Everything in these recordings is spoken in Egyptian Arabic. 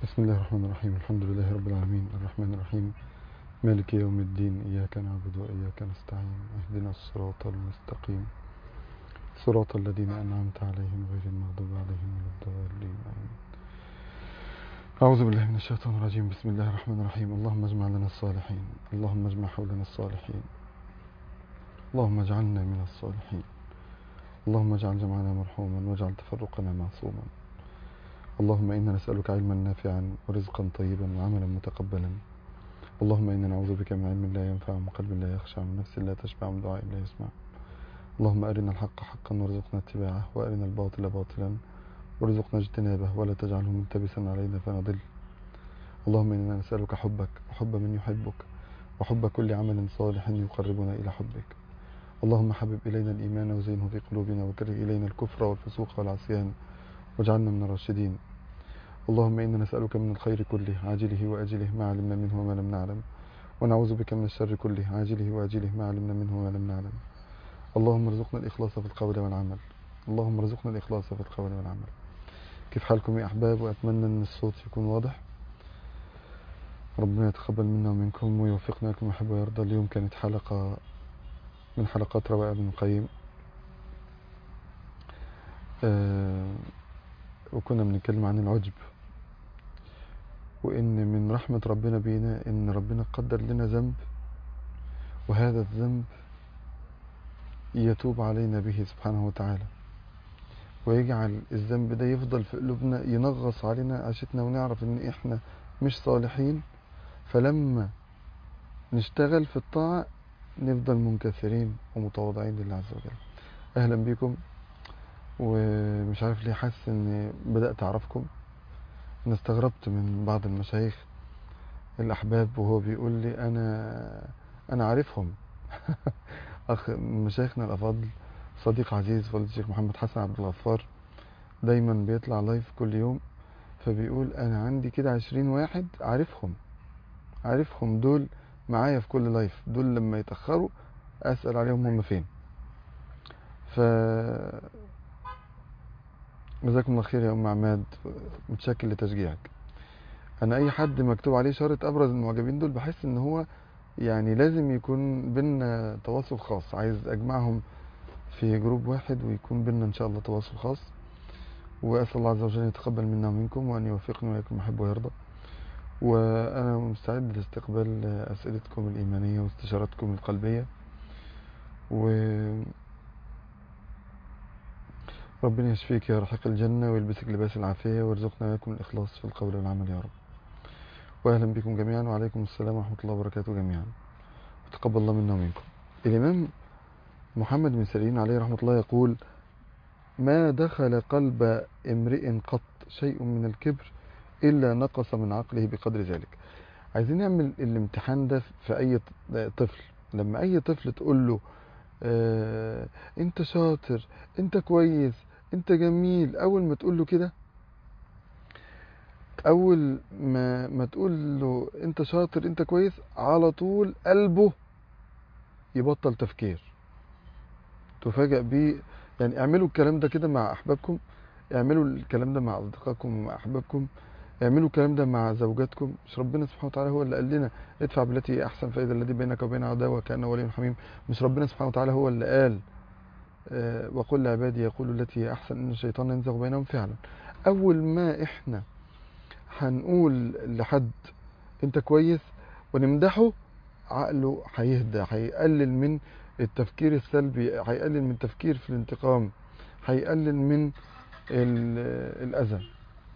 بسم الله الرحمن الرحيم الحمد لله رب العالمين الرحمن الرحيم مالك يوم الدين إياك نعبد وإياك نستعين اهدنا الصراط المستقيم صراط الذين أنعمت عليهم غير المغضوب عليهم ولا الضالين آمين أعوذ بالله من الشيطان الرجيم بسم الله الرحمن الرحيم اللهم اجمع لنا الصالحين اللهم اجمع حولنا الصالحين اللهم اجعلنا من الصالحين اللهم اجعل جمعنا مرحوما واجعل تفرقنا معصوما اللهم إنا نسألك علما نافعا ورزقا طيبا وعملا متقبلا اللهم إنا نعوذ بك من علم لا ينفع ومن قلب لا يخشع ومن نفس لا تشبع ومن دعاء لا يسمع اللهم أرنا الحق حقا وارزقنا اتباعه وأرنا الباطل باطلا وارزقنا اجتنابه ولا تجعله ملتبسا علينا فنضل اللهم إنا نسألك حبك وحب من يحبك وحب كل عمل صالح يقربنا إلى حبك اللهم حبب إلينا الإيمان وزينه في قلوبنا وكره إلينا الكفر والفسوق والعصيان واجعلنا من الراشدين اللهم إنا نسألك من الخير كله عاجله وأجله ما علمنا منه وما لم نعلم ونعوذ بك من الشر كله عاجله وأجله ما علمنا منه وما لم نعلم اللهم ارزقنا الإخلاص في القول والعمل اللهم ارزقنا الإخلاص في القول والعمل كيف حالكم يا أحباب وأتمنى أن الصوت يكون واضح ربنا يتقبل منا ومنكم ويوفقنا لكم يحب ويرضى اليوم كانت حلقة من حلقات روائع ابن القيم آه وكنا بنتكلم عن العجب وإن من رحمة ربنا بينا إن ربنا قدر لنا ذنب وهذا الذنب يتوب علينا به سبحانه وتعالى ويجعل الذنب ده يفضل في قلوبنا ينغص علينا عيشتنا ونعرف إن إحنا مش صالحين فلما نشتغل في الطاعة نفضل منكسرين ومتواضعين لله عز وجل أهلا بكم ومش عارف ليه حاسس اني بدأت اعرفكم انا استغربت من بعض المشايخ الاحباب وهو بيقول لي انا انا عارفهم اخ من مشايخنا الافاضل صديق عزيز فضيله الشيخ محمد حسن عبد الغفار دايما بيطلع لايف كل يوم فبيقول انا عندي كده عشرين واحد عارفهم عارفهم دول معايا في كل لايف دول لما يتأخروا اسأل عليهم هم فين ف جزاكم الله خير يا ام عماد متشكر لتشجيعك انا اي حد مكتوب عليه شارة ابرز المعجبين دول بحس ان هو يعني لازم يكون بينا تواصل خاص عايز اجمعهم في جروب واحد ويكون بينا ان شاء الله تواصل خاص واسال الله عز وجل ان يتقبل منا ومنكم وان يوفقنا وياكم يحب ويرضى وانا مستعد لاستقبال اسئلتكم الايمانيه واستشاراتكم القلبيه و ربنا يشفيك يا رحيق الجنة ويلبسك لباس العافية ويرزقنا وياكم الإخلاص في القول والعمل يا رب وأهلا بكم جميعا وعليكم السلام ورحمة الله وبركاته جميعا وتقبل الله منا ومنكم الإمام محمد بن سيرين عليه رحمة الله يقول ما دخل قلب امرئ قط شيء من الكبر إلا نقص من عقله بقدر ذلك عايزين نعمل الامتحان ده في أي طفل لما أي طفل تقول له آه انت شاطر انت كويس انت جميل اول ما تقول له كده اول ما ما تقول له انت شاطر انت كويس على طول قلبه يبطل تفكير تفاجئ بيه يعني اعملوا الكلام ده كده مع احبابكم اعملوا الكلام ده مع اصدقائكم ومع احبابكم اعملوا الكلام ده مع زوجاتكم مش ربنا سبحانه وتعالى هو اللي قال لنا ادفع بالتي هي احسن فاذا الذي بينك وبين عداوه كانه ولي حميم مش ربنا سبحانه وتعالى هو اللي قال أه وقل لعبادي يقولوا التي هي احسن ان الشيطان ينزغ بينهم فعلا اول ما احنا هنقول لحد انت كويس ونمدحه عقله هيهدى هيقلل من التفكير السلبي هيقلل من التفكير في الانتقام هيقلل من الاذى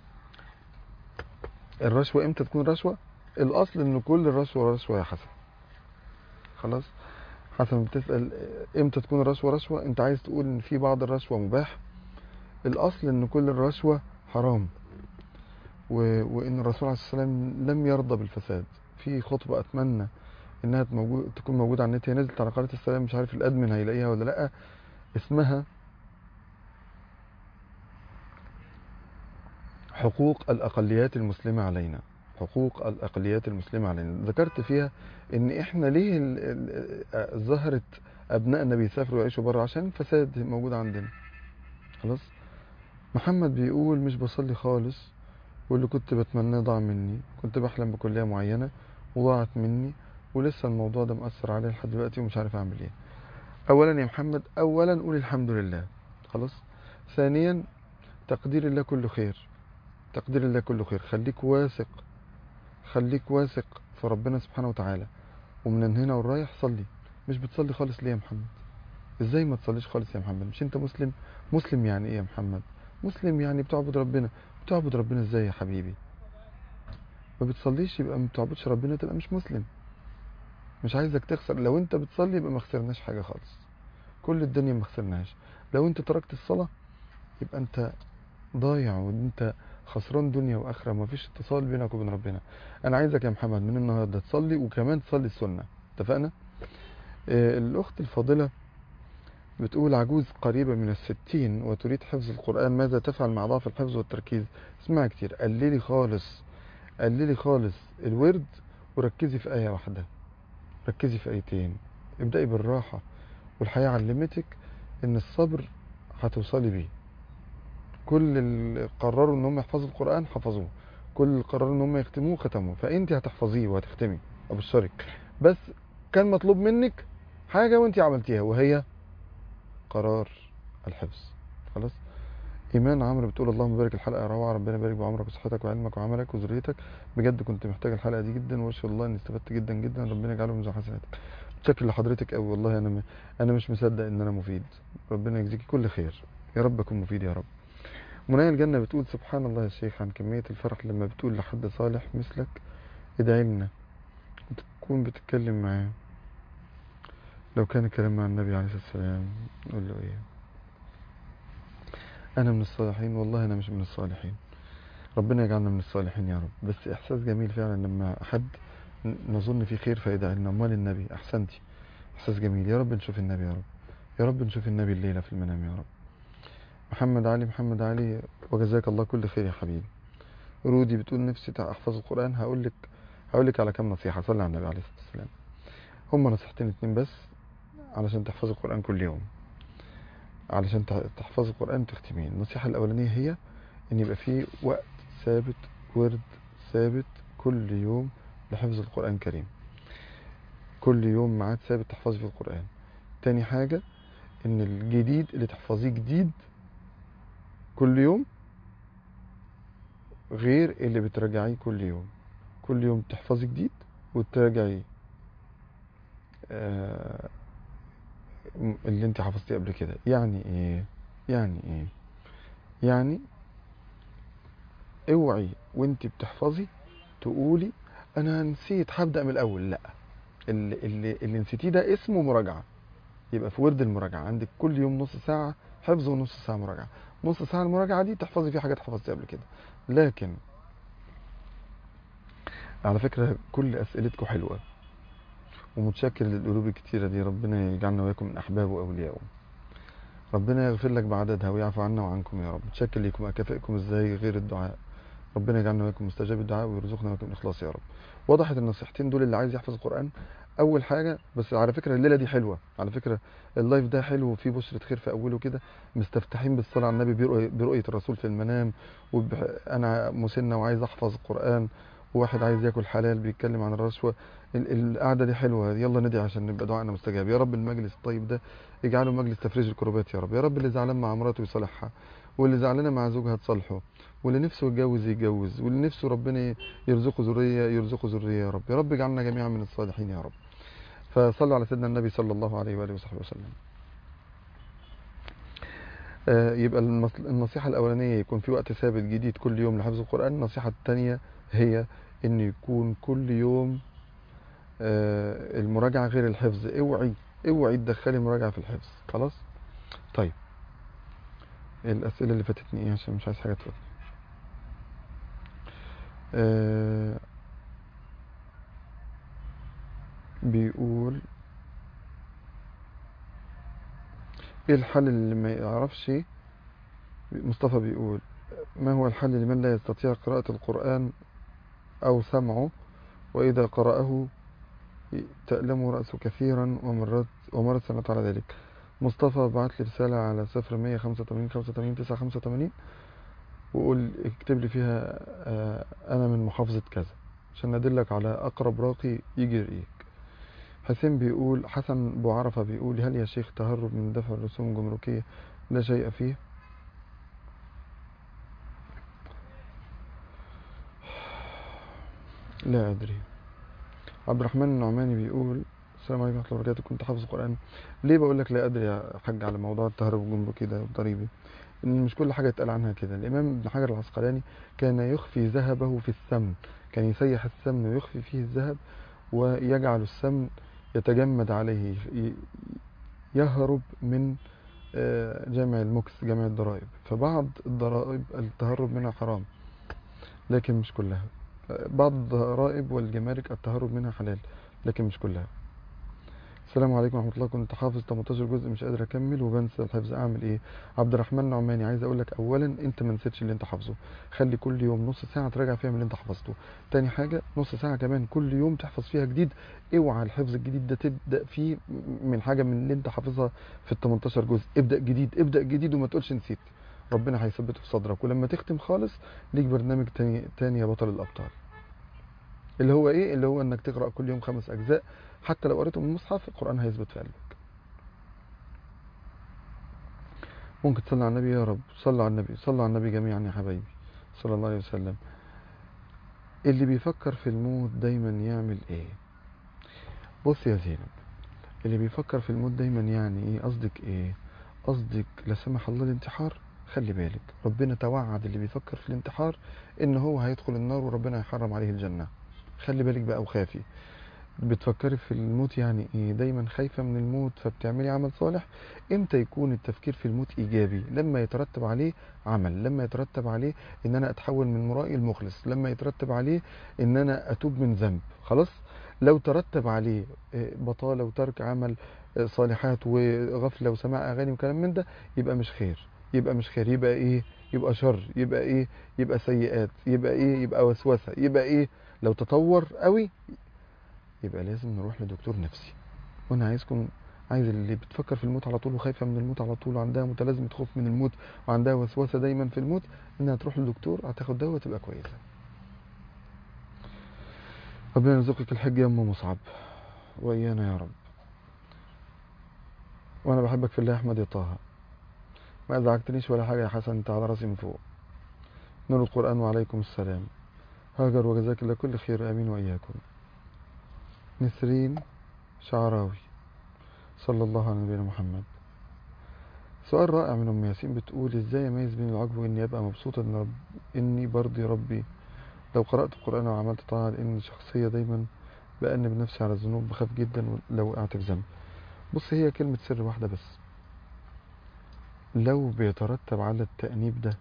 الرشوة امتى تكون رشوة الاصل ان كل الرشوة رشوة يا حسن خلاص حسن بتسأل امتى تكون الرشوة رشوة انت عايز تقول ان في بعض الرشوة مباح الاصل ان كل الرشوة حرام و... وان الرسول عليه الصلاة والسلام لم يرضى بالفساد في خطبة اتمنى انها موجود... تكون موجودة على النت هي نزلت على قناة السلام مش عارف الادمن هيلاقيها ولا لا اسمها حقوق الأقليات المسلمة علينا حقوق الأقليات المسلمة علينا ذكرت فيها إن إحنا ليه ظهرت أبنائنا بيسافروا ويعيشوا بره عشان الفساد موجود عندنا خلاص محمد بيقول مش بصلي خالص واللي كنت بتمناه ضاع مني كنت بحلم بكلية معينة وضاعت مني ولسه الموضوع ده مأثر عليا لحد دلوقتي ومش عارف اعمل ايه اولا يا محمد اولا قول الحمد لله خلاص ثانيا تقدير الله كله خير تقدير الله كله خير خليك واثق خليك واثق في ربنا سبحانه وتعالى ومن هنا ورايح صلي مش بتصلي خالص ليه يا محمد ازاي ما تصليش خالص يا محمد مش انت مسلم مسلم يعني ايه يا محمد مسلم يعني بتعبد ربنا بتعبد ربنا ازاي يا حبيبي ما بتصليش يبقى ما بتعبدش ربنا تبقى مش مسلم مش عايزك تخسر لو انت بتصلي يبقى ما خسرناش حاجه خالص كل الدنيا ما خسرناهاش لو انت تركت الصلاه يبقى انت ضايع وانت خسران دنيا واخره ما فيش اتصال بينك وبين ربنا انا عايزك يا محمد من النهارده تصلي وكمان تصلي السنه اتفقنا آه، الاخت الفاضله بتقول عجوز قريبة من الستين وتريد حفظ القرآن ماذا تفعل مع ضعف الحفظ والتركيز اسمع كتير قللي خالص قللي خالص الورد وركزي في آية واحدة ركزي في آيتين ابدأي بالراحة والحياة علمتك ان الصبر هتوصلي بيه كل اللي قرروا ان هم يحفظوا القرآن حفظوه كل اللي قرروا ان هم يختموه ختموه فانت هتحفظيه وهتختمي ابشرك بس كان مطلوب منك حاجة وانت عملتيها وهي قرار الحفظ خلاص ايمان عمرو بتقول اللهم بارك الحلقه روعه ربنا يبارك بعمرك وصحتك وعلمك وعملك وذريتك بجد كنت محتاج الحلقه دي جدا وان شاء الله اني استفدت جدا جدا ربنا يجعله من حسناتك متشكر لحضرتك قوي والله انا م... انا مش مصدق ان انا مفيد ربنا يجزيكي كل خير يا رب اكون مفيد يا رب منى الجنه بتقول سبحان الله يا شيخ عن كميه الفرح لما بتقول لحد صالح مثلك ادعي لنا وتكون بتتكلم معاه لو كان الكلام مع النبي عليه الصلاه والسلام نقول له ايه انا من الصالحين والله انا مش من الصالحين ربنا يجعلنا من الصالحين يا رب بس احساس جميل فعلا لما حد ن- نظن فيه خير فيدعي لنا امال النبي احسنتي احساس جميل يا رب نشوف النبي يا رب يا رب نشوف النبي الليله في المنام يا رب محمد علي محمد علي وجزاك الله كل خير يا حبيبي رودي بتقول نفسي تع- احفظ القران هقول لك هقول لك على كام نصيحه صلي على النبي عليه الصلاه والسلام هم نصيحتين اتنين بس علشان تحفظ القران كل يوم علشان تح- تحفظ القرآن وتختميه النصيحة الأولانية هي إن يبقى في وقت ثابت ورد ثابت كل يوم لحفظ القرآن الكريم كل يوم ميعاد ثابت تحفظي فيه القرآن تاني حاجة إن الجديد اللي تحفظيه جديد كل يوم غير اللي بتراجعيه كل يوم كل يوم تحفظي جديد وتراجعي آه اللي انت حفظتيه قبل كده يعني ايه يعني ايه يعني اوعي وانت بتحفظي تقولي انا نسيت هبدأ من الاول لا اللي, اللي, اللي نسيتيه ده اسمه مراجعة يبقى في ورد المراجعة عندك كل يوم نص ساعة حفظ ونص ساعة مراجعة نص ساعة المراجعة دي تحفظي فيها حاجات حفظتيها قبل كده لكن على فكرة كل اسئلتكم حلوة ومتشكر للقلوب الكتيرة دي ربنا يجعلنا وياكم من أحبابه وأوليائه ربنا يغفر لك بعددها ويعفو عنا وعنكم يا رب متشكر ليكم أكافئكم إزاي غير الدعاء ربنا يجعلنا وياكم مستجاب الدعاء ويرزقنا وياكم الإخلاص يا رب وضحت النصيحتين دول اللي عايز يحفظ القرآن أول حاجة بس على فكرة الليلة دي حلوة على فكرة اللايف ده حلو وفيه بشرة خير في أوله كده مستفتحين بالصلاة على النبي برؤية, برؤية الرسول في المنام وبح... أنا مسنة وعايز أحفظ القرآن وواحد عايز ياكل حلال بيتكلم عن الرشوة ال- القعدة دي حلوة يلا ندعي عشان نبقى دعائنا مستجاب يا رب المجلس الطيب ده اجعله مجلس تفريج الكروبات يا رب يا رب اللي زعلان مع مراته يصالحها واللي زعلانة مع زوجها تصالحه واللي نفسه يتجوز يتجوز واللي نفسه ربنا يرزقه ذرية يرزقه ذرية يا رب يا رب اجعلنا جميعا من الصالحين يا رب فصلوا على سيدنا النبي صلى الله عليه وآله وصحبه وسلم آه، يبقى المص- النصيحة الأولانية يكون في وقت ثابت جديد كل يوم لحفظ القرآن النصيحة الثانية هي إن يكون كل يوم آه، المراجعة غير الحفظ اوعي اوعي تدخلي المراجعة في الحفظ خلاص طيب الأسئلة اللي فاتتني ايه عشان مش عايز حاجة تفوتني آه، بيقول ايه الحل اللي ما يعرفش مصطفى بيقول ما هو الحل لمن لا يستطيع قراءة القرآن أو سمعه وإذا قرأه تألم رأسه كثيرا ومرات ومرت سنة على ذلك مصطفى بعت لي رسالة على صفر مية خمسة وتمانين خمسة وتمانين تسعة خمسة وتمانين وقول اكتب لي فيها آه، انا من محافظة كذا عشان ادلك على اقرب راقي يجي يرقيك حسين بيقول حسن ابو عرفة بيقول هل يا شيخ تهرب من دفع الرسوم الجمركية لا شيء فيه لا ادري عبد الرحمن النعماني بيقول السلام عليكم ورحمة الله وبركاته كنت حافظ القرآن ليه بقول لك لا ادري يا حاج على موضوع التهرب الجمركي ده والضريبي ان مش كل حاجة يتقال عنها كده الامام ابن حجر العسقلاني كان يخفي ذهبه في السمن كان يسيح السمن ويخفي فيه الذهب ويجعل السمن يتجمد عليه ي- يهرب من آه، جامع المكس جامع الضرائب فبعض الضرائب التهرب منها حرام لكن مش كلها آه، بعض الضرائب والجمارك التهرب منها حلال لكن مش كلها السلام عليكم ورحمة الله كنت حافظ 18 جزء مش قادر اكمل وبنسى الحفظ اعمل ايه عبد الرحمن نعماني عايز اقول لك اولا انت ما نسيتش اللي انت حافظه خلي كل يوم نص ساعة تراجع فيها من اللي انت حفظته تاني حاجة نص ساعة كمان كل يوم تحفظ فيها جديد اوعى الحفظ الجديد ده تبدأ فيه من حاجة من اللي انت حافظها في ال 18 جزء ابدأ جديد ابدأ جديد وما تقولش نسيت ربنا هيثبته في صدرك ولما تختم خالص ليك برنامج تاني, تاني يا بطل الابطال اللي هو ايه اللي هو انك تقرأ كل يوم خمس اجزاء حتى لو قريته من المصحف القرآن هيثبت في قلبك ممكن تصلي على النبي يا رب صلوا على النبي صلوا على النبي جميعا يا حبايبي صلى الله عليه وسلم اللي بيفكر في الموت دايما يعمل ايه بص يا زينب اللي بيفكر في الموت دايما يعني ايه قصدك ايه قصدك لا سمح الله الانتحار خلي بالك ربنا توعد اللي بيفكر في الانتحار ان هو هيدخل النار وربنا هيحرم عليه الجنة خلي بالك بقى وخافي بتفكري في الموت يعني ايه دايما خايفة من الموت فبتعملي عمل صالح امتى يكون التفكير في الموت ايجابي لما يترتب عليه عمل لما يترتب عليه ان انا اتحول من مرائي المخلص لما يترتب عليه ان انا اتوب من ذنب خلاص لو ترتب عليه آه، بطالة وترك عمل آه، صالحات وغفلة وسماع اغاني وكلام من ده يبقى مش خير يبقى مش خير يبقى ايه يبقى شر يبقى ايه يبقى سيئات يبقى ايه يبقى وسوسة يبقى ايه لو تطور قوي يبقى لازم نروح لدكتور نفسي وانا عايزكم عايز اللي بتفكر في الموت على طول وخايفه من الموت على طول وعندها متلازمه خوف من الموت وعندها وسوسه دايما في الموت انها تروح للدكتور هتاخد دواء وتبقى كويسه ربنا يرزقك الحج يا ام مصعب وايانا يا رب وانا بحبك في الله يا احمد يا طه ما ازعجتنيش ولا حاجه يا حسن انت على راسي من فوق نور القران وعليكم السلام هاجر وجزاك الله كل خير امين واياكم نسرين شعراوي صلى الله على نبينا محمد سؤال رائع من ام ياسين بتقول ازاي اميز بين العجب واني ابقى مبسوطه ان رب اني برضي ربي لو قرات القران وعملت طاعه لاني شخصيه دايما بأنب نفسي على الذنوب بخاف جدا لو وقعت في ذنب بص هي كلمه سر واحده بس لو بيترتب على التأنيب ده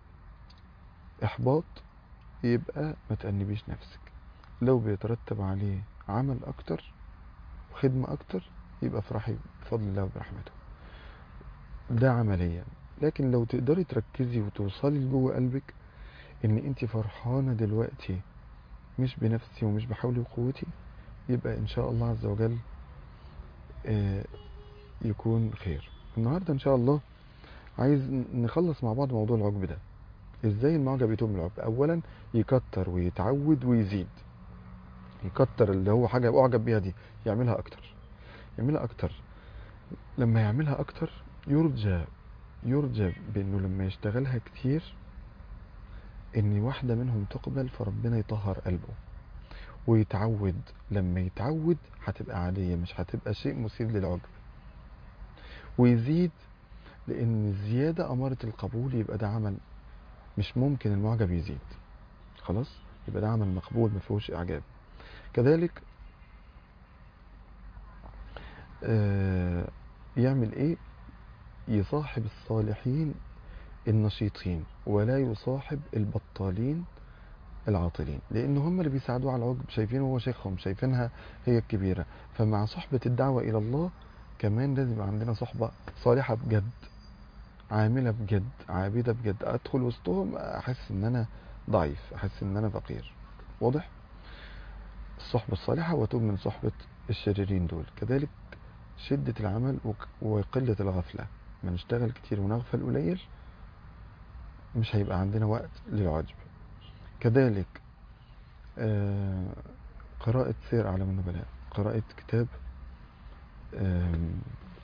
إحباط يبقى ما تأنبيش نفسك لو بيترتب عليه عمل أكتر وخدمة أكتر يبقى افرحي بفضل الله وبرحمته ده عمليا لكن لو تقدري تركزي وتوصلي لجوه قلبك ان انت فرحانة دلوقتي مش بنفسي ومش بحولي وقوتي يبقى ان شاء الله عز وجل آه، يكون خير النهاردة ان شاء الله عايز نخلص مع بعض موضوع العجب ده ازاي المعجب يتوب من العجب اولا يكتر ويتعود ويزيد يكتر اللي هو حاجة اعجب بيها دي يعملها اكتر يعملها اكتر لما يعملها اكتر يرجى يرجى بانه لما يشتغلها كتير ان واحدة منهم تقبل فربنا يطهر قلبه ويتعود لما يتعود هتبقى عادية مش هتبقى شيء مثير للعجب ويزيد لان الزيادة امارة القبول يبقى ده عمل مش ممكن المعجب يزيد خلاص يبقى ده عمل مقبول ما فيهوش اعجاب كذلك آه يعمل ايه يصاحب الصالحين النشيطين ولا يصاحب البطالين العاطلين لان هم اللي بيساعدوه على العجب شايفينه هو شيخهم شايفينها هي الكبيرة فمع صحبة الدعوة الى الله كمان لازم يبقى عندنا صحبة صالحة بجد عاملة بجد عابدة بجد ادخل وسطهم احس ان انا ضعيف احس ان انا فقير واضح الصحبة الصالحة وتوب من صحبة الشريرين دول كذلك شدة العمل وك- وقلة الغفلة ما نشتغل كتير ونغفل قليل مش هيبقى عندنا وقت للعجب كذلك آه، قراءة سير أعلام النبلاء قراءة كتاب آم،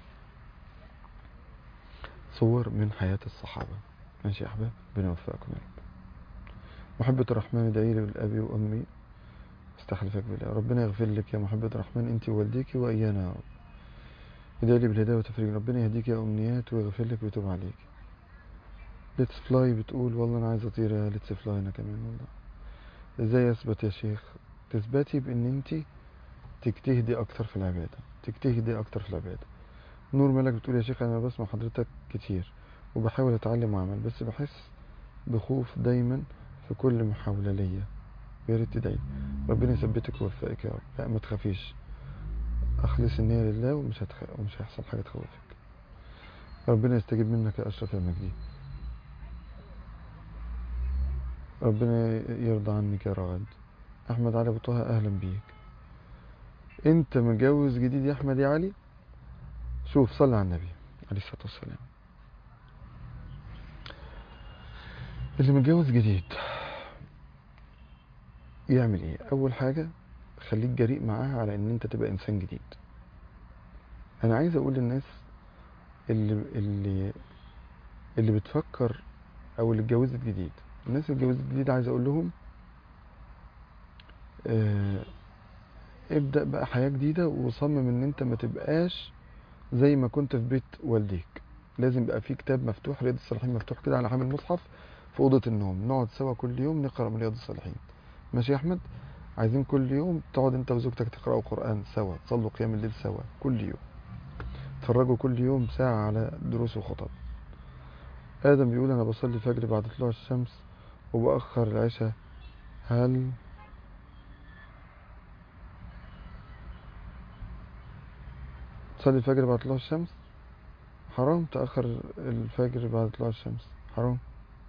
صور من حياة الصحابة ماشي يا أحباب ربنا يوفقكم يا رب محبة الرحمن ادعي لي ولأبي وأمي استحلفك بالله ربنا يغفر لك يا محبة الرحمن أنت ووالديك وإيانا يا رب ادعي لي بالهداية والتفريج ربنا يهديك يا أمنيات ويغفر لك ويتوب عليك ليتس فلاي بتقول والله أنا عايز أطير يا ليتس فلاي أنا كمان والله ازاي اثبت يا شيخ تثبتي بان انت تجتهدي اكتر في العباده تجتهدي اكتر في العباده نور ملك بتقول يا شيخ انا بسمع حضرتك كتير وبحاول اتعلم واعمل بس بحس بخوف دايما في كل محاوله ليا يا ريت تدعي ربنا يثبتك ويوفقك يا رب لا ما تخافيش اخلص النية لله ومش هتخ... ومش هيحصل حاجه تخوفك ربنا يستجيب منك يا اشرف المجدي ربنا يرضى عنك يا رغد احمد علي ابو طه اهلا بيك انت متجوز جديد يا احمد يا علي شوف صلى على النبي عليه الصلاه والسلام اللي متجوز جديد يعمل ايه اول حاجه خليك جريء معاها على ان انت تبقى انسان جديد انا عايز اقول للناس اللي اللي اللي بتفكر او اللي اتجوزت جديد الناس اللي اتجوزت جديد عايز اقول لهم آه ابدأ بقى حياة جديدة وصمم ان انت ما تبقاش زي ما كنت في بيت والديك لازم يبقى في كتاب مفتوح رياض الصالحين مفتوح كده على حامل مصحف في أوضة النوم نقعد سوا كل يوم نقرأ من رياض الصالحين ماشي يا أحمد عايزين كل يوم تقعد انت وزوجتك تقرأوا قرآن سوا تصلوا قيام الليل سوا كل يوم تفرجوا كل يوم ساعة على دروس وخطب آدم بيقول أنا بصلي الفجر بعد طلوع الشمس وبأخر العشاء هل تصلي الفجر بعد طلوع الشمس حرام تأخر الفجر بعد طلوع الشمس حرام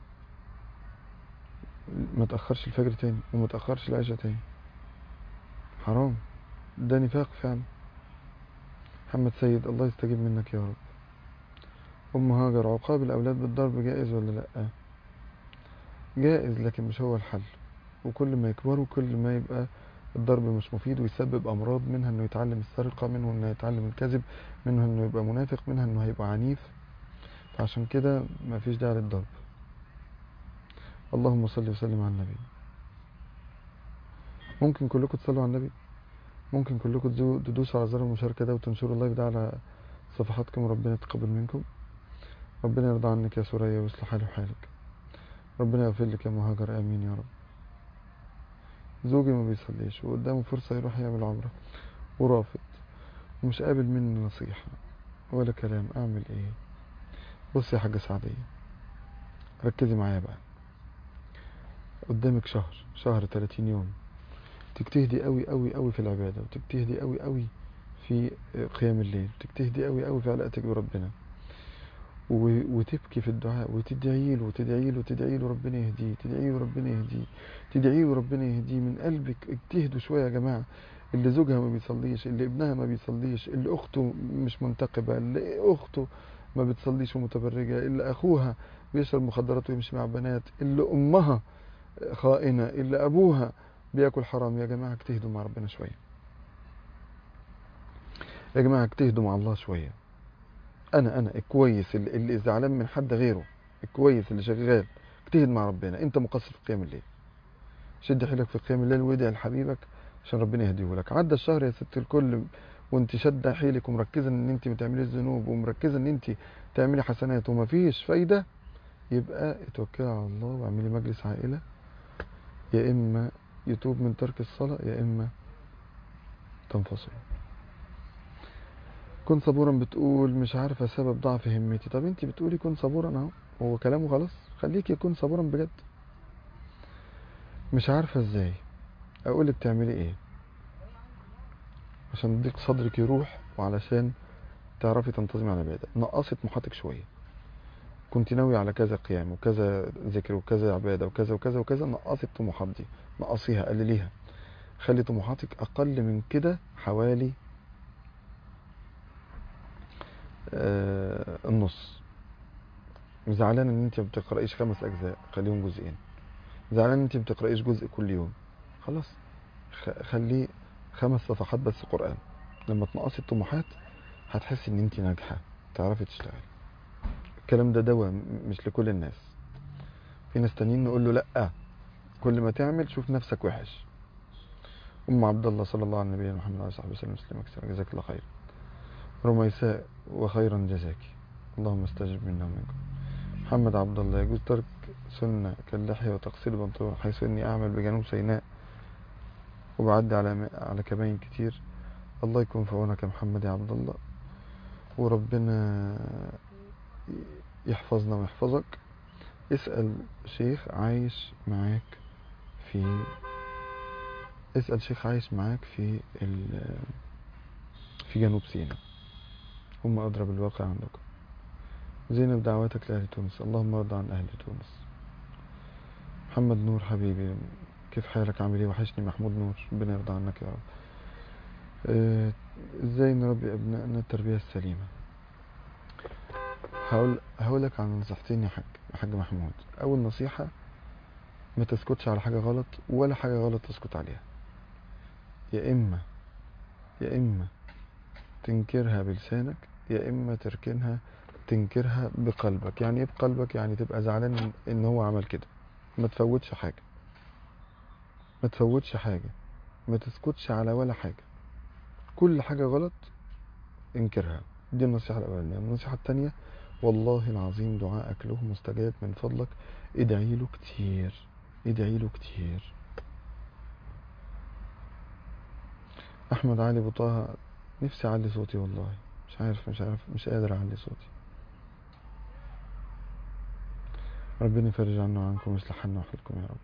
ما تأخرش الفجر تاني وما تأخرش العشاء تاني حرام ده نفاق فعلا محمد سيد الله يستجيب منك يا رب أم هاجر عقاب الأولاد بالضرب جائز ولا لأ جائز لكن مش هو الحل وكل ما يكبروا كل ما يبقى الضرب مش مفيد ويسبب أمراض منها إنه يتعلم السرقة منه إنه يتعلم الكذب منه إنه يبقى منافق منها إنه هيبقى عنيف فعشان كده مفيش داعي للضرب اللهم صل وسلم على النبي ممكن كلكم تصلوا على النبي ممكن كلكم تزو- تدوسوا على زر المشاركة ده وتنشروا اللايف ده على صفحاتكم ربنا يتقبل منكم ربنا يرضى عنك يا سوريا ويصلح حالي وحالك ربنا يغفر لك يا مهاجر امين يا رب زوجي ما بيصليش وقدامه فرصة يروح يعمل عمرة ورافض ومش قابل مني نصيحة ولا كلام اعمل ايه بصي يا حاجة سعدية ركزي معايا بقى قدامك شهر شهر 30 يوم تجتهدي قوي قوي قوي في العبادة وتجتهدي قوي قوي في قيام الليل تجتهدي قوي قوي في علاقتك بربنا و- وتبكي في الدعاء وتدعي له وتدعي له وتدعي له ربنا يهديه تدعي له ربنا يهديه تدعي له ربنا يهديه من قلبك اجتهدوا شوية يا جماعة اللي زوجها ما بيصليش اللي ابنها ما بيصليش اللي اخته مش منتقبة اللي اخته ما بتصليش ومتبرجة اللي اخوها بيشرب مخدرات ويمشي مع بنات اللي امها خائنة اللي ابوها بياكل حرام يا جماعة اجتهدوا مع ربنا شوية يا جماعة اجتهدوا مع الله شوية انا انا الكويس اللي, اللي زعلان من حد غيره الكويس اللي شغال اجتهد مع ربنا انت مقصر في قيام الليل شد حيلك في قيام الليل وادعي لحبيبك عشان ربنا يهديه لك عدى الشهر يا ست الكل وانت شادة حيلك ومركزة ان انت ما تعمليش ذنوب ومركزة ان انت تعملي حسنات ومفيش فايدة يبقى اتوكلي على الله واعملي مجلس عائلة يا اما يتوب من ترك الصلاة يا اما تنفصل كن صبورا بتقول مش عارفة سبب ضعف همتي طب انت بتقولي كن صبورا اهو هو كلامه خلاص خليكي كن صبورا بجد مش عارفة ازاي اقولك تعملي ايه عشان ضيق صدرك يروح وعلشان تعرفي تنتظمي على العبادة نقصي طموحاتك شوية كنت ناوي على كذا قيام وكذا ذكر وكذا عبادة وكذا وكذا وكذا نقصي الطموحات دي نقصيها قلليها خلي طموحاتك اقل من كده حوالي آه، النص زعلان ان انت ما بتقرايش خمس اجزاء خليهم جزئين زعلان ان انت ما بتقرايش جزء كل يوم خلاص خ- خليه خمس صفحات بس قران لما تنقصي الطموحات هتحسي ان انت ناجحه تعرفي تشتغلي الكلام ده دواء م- مش لكل الناس في ناس تانيين نقول له لا كل ما تعمل شوف نفسك وحش ام عبد الله صلى الله على نبينا محمد وعلى اله وصحبه وسلم وسلم كثيرا جزاك الله خير رميساء وخيرا جزاك اللهم استجب منا ومنكم محمد عبد الله يجوز ترك سنة كاللحية وتقصير البنطلون حيث إني أعمل بجنوب سيناء وبعدي على م- على كباين كتير الله يكون في عونك يا محمد يا عبد الله وربنا يحفظنا ويحفظك اسأل شيخ عايش معاك في اسأل شيخ عايش معاك في ال... في جنوب سيناء هم أدرى بالواقع عندكم زينب دعواتك لأهل تونس اللهم ارضى عن أهل تونس محمد نور حبيبي كيف حالك عامل ايه وحشني محمود نور ربنا يرضى عنك يا رب آه، ازاي نربي ابنائنا التربية السليمة هقول هقولك عن نصيحتين يا حاج يا حاج محمود اول نصيحة ما تسكتش على حاجة غلط ولا حاجة غلط تسكت عليها يا اما يا اما تنكرها بلسانك يا اما تركنها تنكرها بقلبك يعني ايه بقلبك يعني تبقى زعلان إن- ان هو عمل كده ما تفوتش حاجة ما تفوتش حاجة ما تسكتش على ولا حاجة كل حاجة غلط انكرها دي النصيحة الأولانية النصيحة التانية والله العظيم دعائك له مستجاب من فضلك ادعي له كتير ادعي له كتير أحمد علي أبو طه نفسي أعلي صوتي والله مش عارف مش عارف مش قادر أعلي صوتي ربنا يفرج عنا وعنكم ويصلح حالنا وحالكم يا رب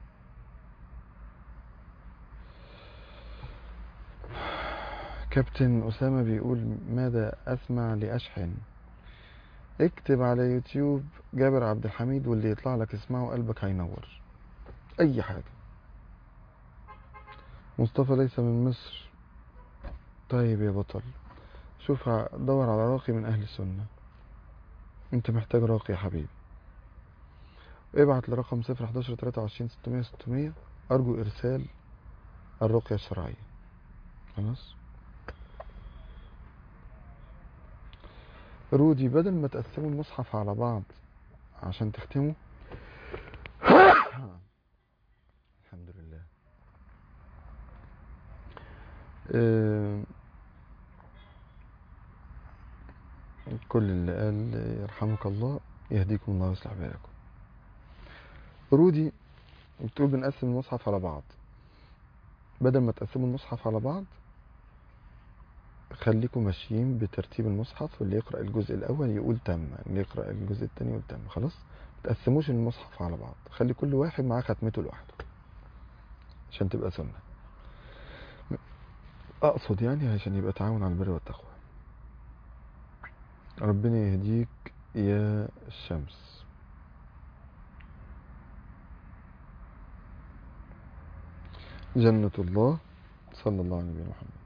كابتن أسامة بيقول ماذا أسمع لأشحن اكتب على يوتيوب جابر عبد الحميد واللي يطلع لك اسمعه قلبك هينور أي حاجة مصطفى ليس من مصر طيب يا بطل شوف ع- دور على راقي من أهل السنة أنت محتاج راقي يا حبيبي ابعت لرقم صفر حداشر تلاتة وعشرين ستمية ستمية أرجو إرسال الرقية الشرعية خلاص رودي بدل ما تقسموا المصحف على بعض عشان تختموا الحمد لله آه، كل اللي قال يرحمك الله يهديكم الله ويصلح بالكم رودي بتقول بنقسم المصحف على بعض بدل ما تقسموا المصحف على بعض خليكم ماشيين بترتيب المصحف واللي يقرأ الجزء الأول يقول تم اللي يقرأ الجزء الثاني يقول تم خلاص متقسموش المصحف على بعض خلي كل واحد معاه ختمته لوحده عشان تبقى سنة أقصد يعني عشان يبقى تعاون على البر والتقوى ربنا يهديك يا الشمس جنة الله صلى الله عليه نبينا محمد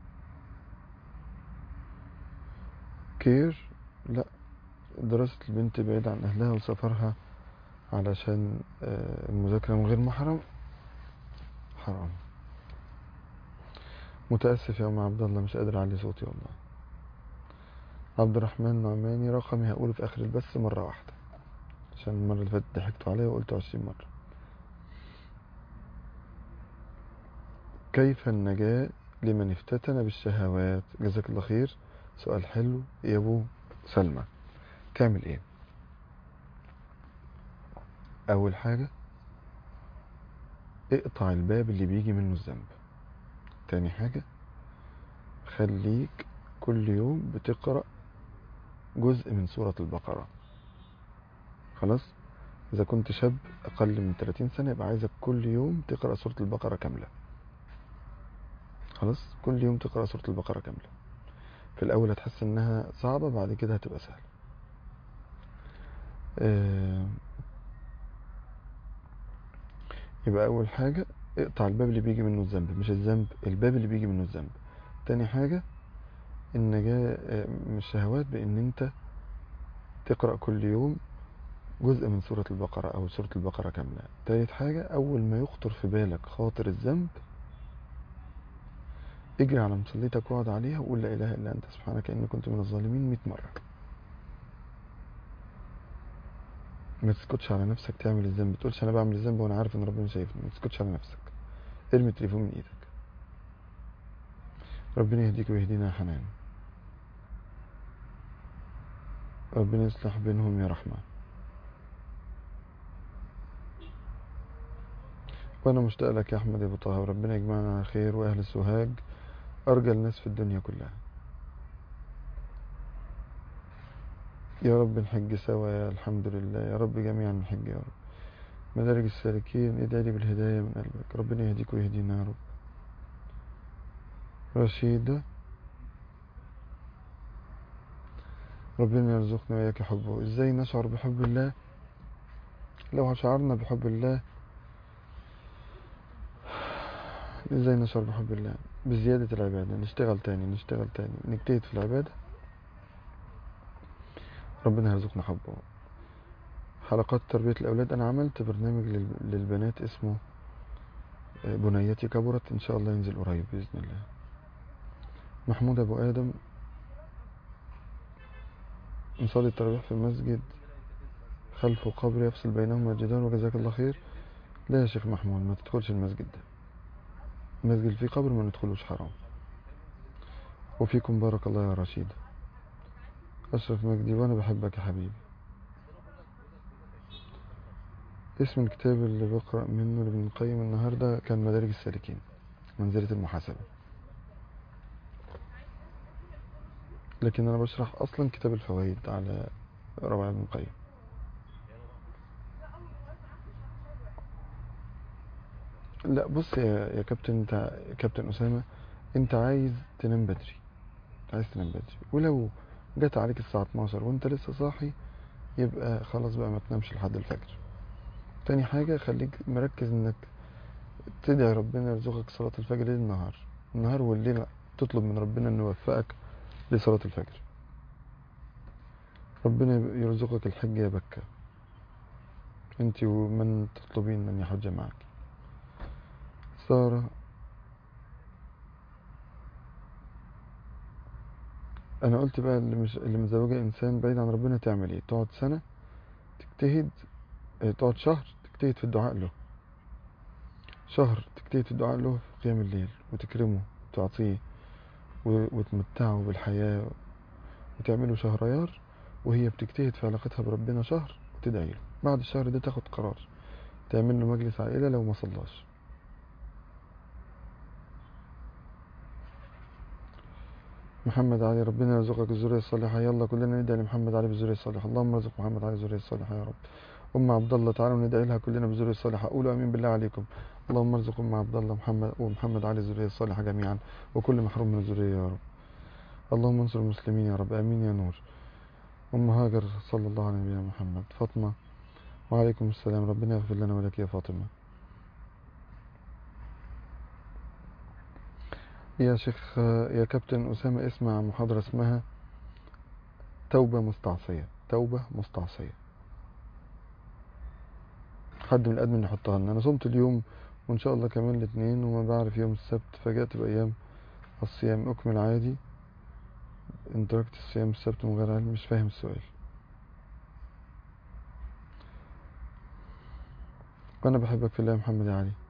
كير لا دراسة البنت بعيد عن أهلها وسفرها علشان آه، المذاكرة من غير محرم حرام متأسف يا أم عبد الله مش قادر أعلي صوتي والله عبد الرحمن نعماني رقمي هقوله في آخر البث مرة واحدة عشان المرة اللي فاتت ضحكتوا عليا وقلته عشرين مرة كيف النجاة لمن افتتن بالشهوات جزاك الله خير سؤال حلو يا ابو سلمى تعمل ايه اول حاجة اقطع الباب اللي بيجي منه الذنب تاني حاجة خليك كل يوم بتقرأ جزء من سورة البقرة خلاص إذا كنت شاب أقل من 30 سنة يبقى عايزك كل يوم تقرأ سورة البقرة كاملة خلاص كل يوم تقرأ سورة البقرة كاملة في الأول هتحس إنها صعبة بعد كده هتبقى سهلة آه، يبقى أول حاجة اقطع الباب اللي بيجي منه الذنب مش الذنب الباب اللي بيجي منه الذنب تاني حاجة النجاة آه، من الشهوات بإن أنت تقرأ كل يوم جزء من سورة البقرة أو سورة البقرة كاملة تالت حاجة أول ما يخطر في بالك خاطر الذنب اجري على مصليتك واقعد عليها وقول لا إله إلا أنت سبحانك إني كنت من الظالمين 100 مرة ما تسكتش على نفسك تعمل الذنب تقولش أنا بعمل الذنب وأنا عارف إن ربنا شايفني ما تسكتش على نفسك ارمي التليفون من إيدك ربنا يهديك ويهدينا يا حنان ربنا يصلح بينهم يا رحمن وانا مشتاق لك يا احمد يا ابو طه وربنا يجمعنا على خير واهل السوهاج ارجى الناس في الدنيا كلها يا رب نحج سوا يا الحمد لله يا رب جميعا نحج يا رب مدارج السالكين ادعي لي بالهدايه من قلبك ربنا يهديك ويهدينا يا رب رشيدة ربنا يرزقنا وإياك حبه إزاي نشعر بحب الله لو شعرنا بحب الله إزاي نشعر بحب الله بزيادة العبادة نشتغل تاني نشتغل تاني نجتهد في العبادة ربنا يرزقنا حبه حلقات تربية الأولاد أنا عملت برنامج لل- للبنات اسمه بنيتي كبرت إن شاء الله ينزل قريب بإذن الله محمود أبو آدم نصلي التراويح في المسجد خلفه قبر يفصل بينهما جدار وجزاك الله خير لا يا شيخ محمود ما تدخلش المسجد ده المسجد اللي فيه قبر ما ندخلوش حرام وفيكم بارك الله يا رشيد أشرف مجدي وأنا بحبك يا حبيبي اسم الكتاب اللي بقرأ منه لابن القيم النهاردة كان مدارج السالكين منزلة المحاسبة لكن أنا بشرح أصلا كتاب الفوائد على روعة ابن القيم لا بص يا يا كابتن انت يا كابتن أسامة انت عايز تنام بدري عايز تنام بدري ولو جت عليك الساعة 12 وانت لسه صاحي يبقى خلاص بقى ما تنامش لحد الفجر تاني حاجة خليك مركز انك تدعي ربنا يرزقك صلاة الفجر ليل النهار النهار والليل تطلب من ربنا انه يوفقك لصلاة الفجر ربنا يرزقك الحج يا بكة انت ومن تطلبين ان يحج معك سارة انا قلت بقى اللي مش اللي متزوجة انسان بعيد عن ربنا تعمل ايه تقعد سنة تجتهد اه، تقعد شهر تجتهد في الدعاء له شهر تجتهد في الدعاء له في قيام الليل وتكرمه وتعطيه و- وتمتعه بالحياة وتعمله شهريار وهي بتجتهد في علاقتها بربنا شهر وتدعي له بعد الشهر ده تاخد قرار تعمل له مجلس عائلة لو ما صلاش محمد علي ربنا يرزقك الذرية الصالحة يلا كلنا ندعي لمحمد علي بالذرية الصالحة اللهم ارزق محمد علي الذرية الصالحة يا رب أم عبد الله تعالوا ندعي لها كلنا بالذرية الصالحة قولوا آمين بالله عليكم اللهم ارزق أم عبد الله محمد ومحمد علي الذرية الصالحة جميعا وكل محروم من الذرية يا رب اللهم انصر المسلمين يا رب آمين يا نور أم هاجر صلى الله على نبينا محمد فاطمة وعليكم السلام ربنا يغفر لنا ولك يا فاطمة يا شيخ يا كابتن أسامة اسمع محاضرة اسمها توبة مستعصية توبة مستعصية حد من الأدمن يحطها لنا أنا صمت اليوم وإن شاء الله كمان الاثنين وما بعرف يوم السبت فجأت بأيام الصيام أكمل عادي إن تركت الصيام السبت من غير علم مش فاهم السؤال وأنا بحبك في الله يا محمد يا علي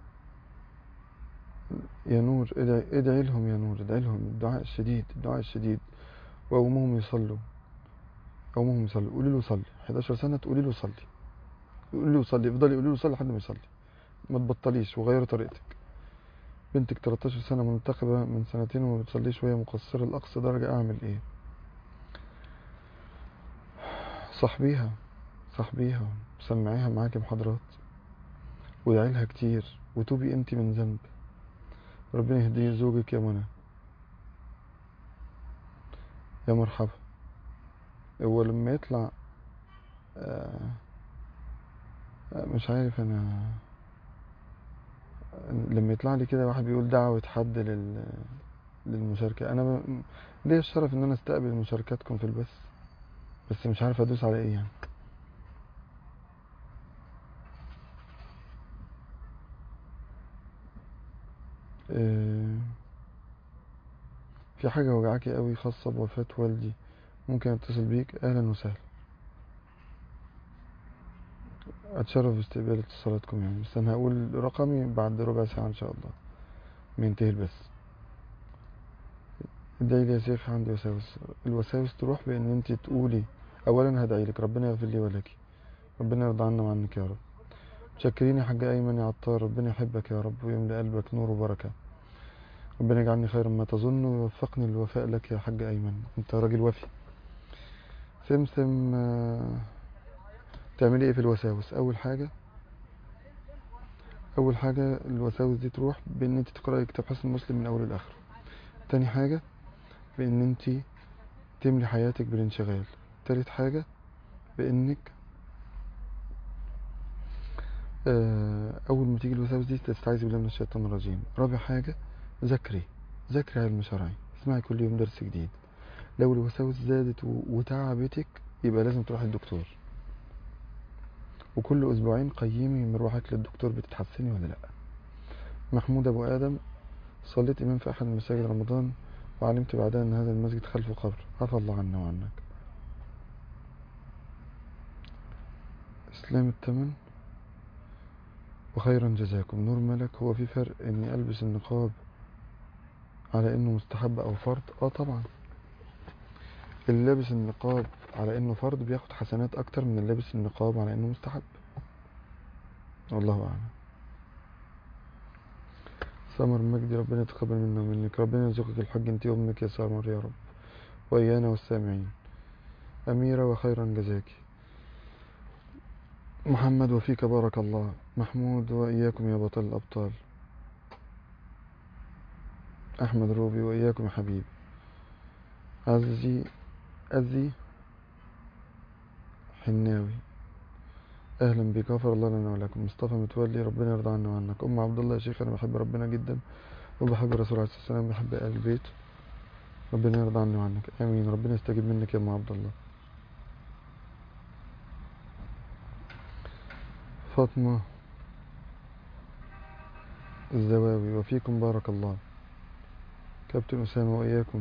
يا نور ادعي, ادعي لهم يا نور ادعي لهم الدعاء الشديد الدعاء الشديد وأمهم يصلوا أمهم يصلوا قولي له صلي 11 سنة تقولي له صلي قولي له صلي افضلي قولي له صلي لحد ما يصلي ما تبطليش وغيري طريقتك بنتك 13 سنة منتخبة من سنتين وما بتصليش وهي مقصرة لأقصى درجة أعمل إيه صاحبيها صاحبيها سمعيها معاكي محاضرات وادعي لها كتير وتوبي انت من ذنب ربنا يهدي زوجك يا منى يا مرحبا هو لما يطلع آه، آه، مش عارف انا لما يطلع لي كده واحد بيقول دعوة حد لل للمشاركة انا ب... ليا الشرف ان انا استقبل مشاركاتكم في البث بس مش عارف ادوس على ايه يعني آه، في حاجة وجعاكي قوي خاصة بوفاة والدي ممكن اتصل بيك اهلا وسهلا اتشرف باستقبال اتصالاتكم يعني بس انا هقول رقمي بعد ربع ساعة ان شاء الله ما ينتهي البث ادعي لي يا شيخ عندي وساوس الوساوس تروح بان انت تقولي اولا هدعي لك ربنا يغفر لي ولك ربنا يرضى عنا وعنك يا رب شكريني يا حاج ايمن يا عطار ربنا يحبك يا رب ويملى قلبك نور وبركه ربنا يجعلني خيرا ما تظن ويوفقني للوفاء لك يا حاج ايمن انت راجل وفي سمسم آه، تعملي ايه في الوساوس اول حاجه اول حاجه الوساوس دي تروح بان انت تقراي كتاب حسن مسلم من اوله لاخره تاني حاجه بان انت تملي حياتك بالانشغال تالت حاجه بانك آه، اول ما تيجي الوساوس دي تستعيذ بالله من الشيطان الرجيم رابع حاجه ذاكري ذاكري علم شرعي اسمعي كل يوم درس جديد لو الوساوس زادت و- وتعبتك يبقى لازم تروح للدكتور وكل اسبوعين قيمي مروحك للدكتور بتتحسني ولا لا محمود ابو ادم صليت امام في احد مساجد رمضان وعلمت بعدها ان هذا المسجد خلفه قبر عفى الله عنا وعنك اسلام التمن وخيرا جزاكم نور ملك هو في فرق اني البس النقاب على انه مستحب او فرض اه طبعا اللي لابس النقاب على انه فرض بياخد حسنات اكتر من اللي لابس النقاب على انه مستحب والله اعلم سمر مجدي ربنا يتقبل منا ومنك ربنا يرزقك الحج انت وامك يا سمر يا رب وايانا والسامعين اميره وخيرا جزاكي محمد وفيك بارك الله محمود واياكم يا بطل الابطال احمد روبي واياكم يا حبيبي عزي أزي حناوي أهلا بك غفر الله لنا ولكم مصطفى متولي ربنا يرضى عنا وعنك أم عبد الله يا شيخ أنا بحب ربنا جدا وبحب الرسول عليه الصلاة والسلام بحب آل البيت ربنا يرضى عني وعنك آمين ربنا يستجيب منك يا أم عبد الله فاطمة الزواوي وفيكم بارك الله كابتن أسامة وإياكم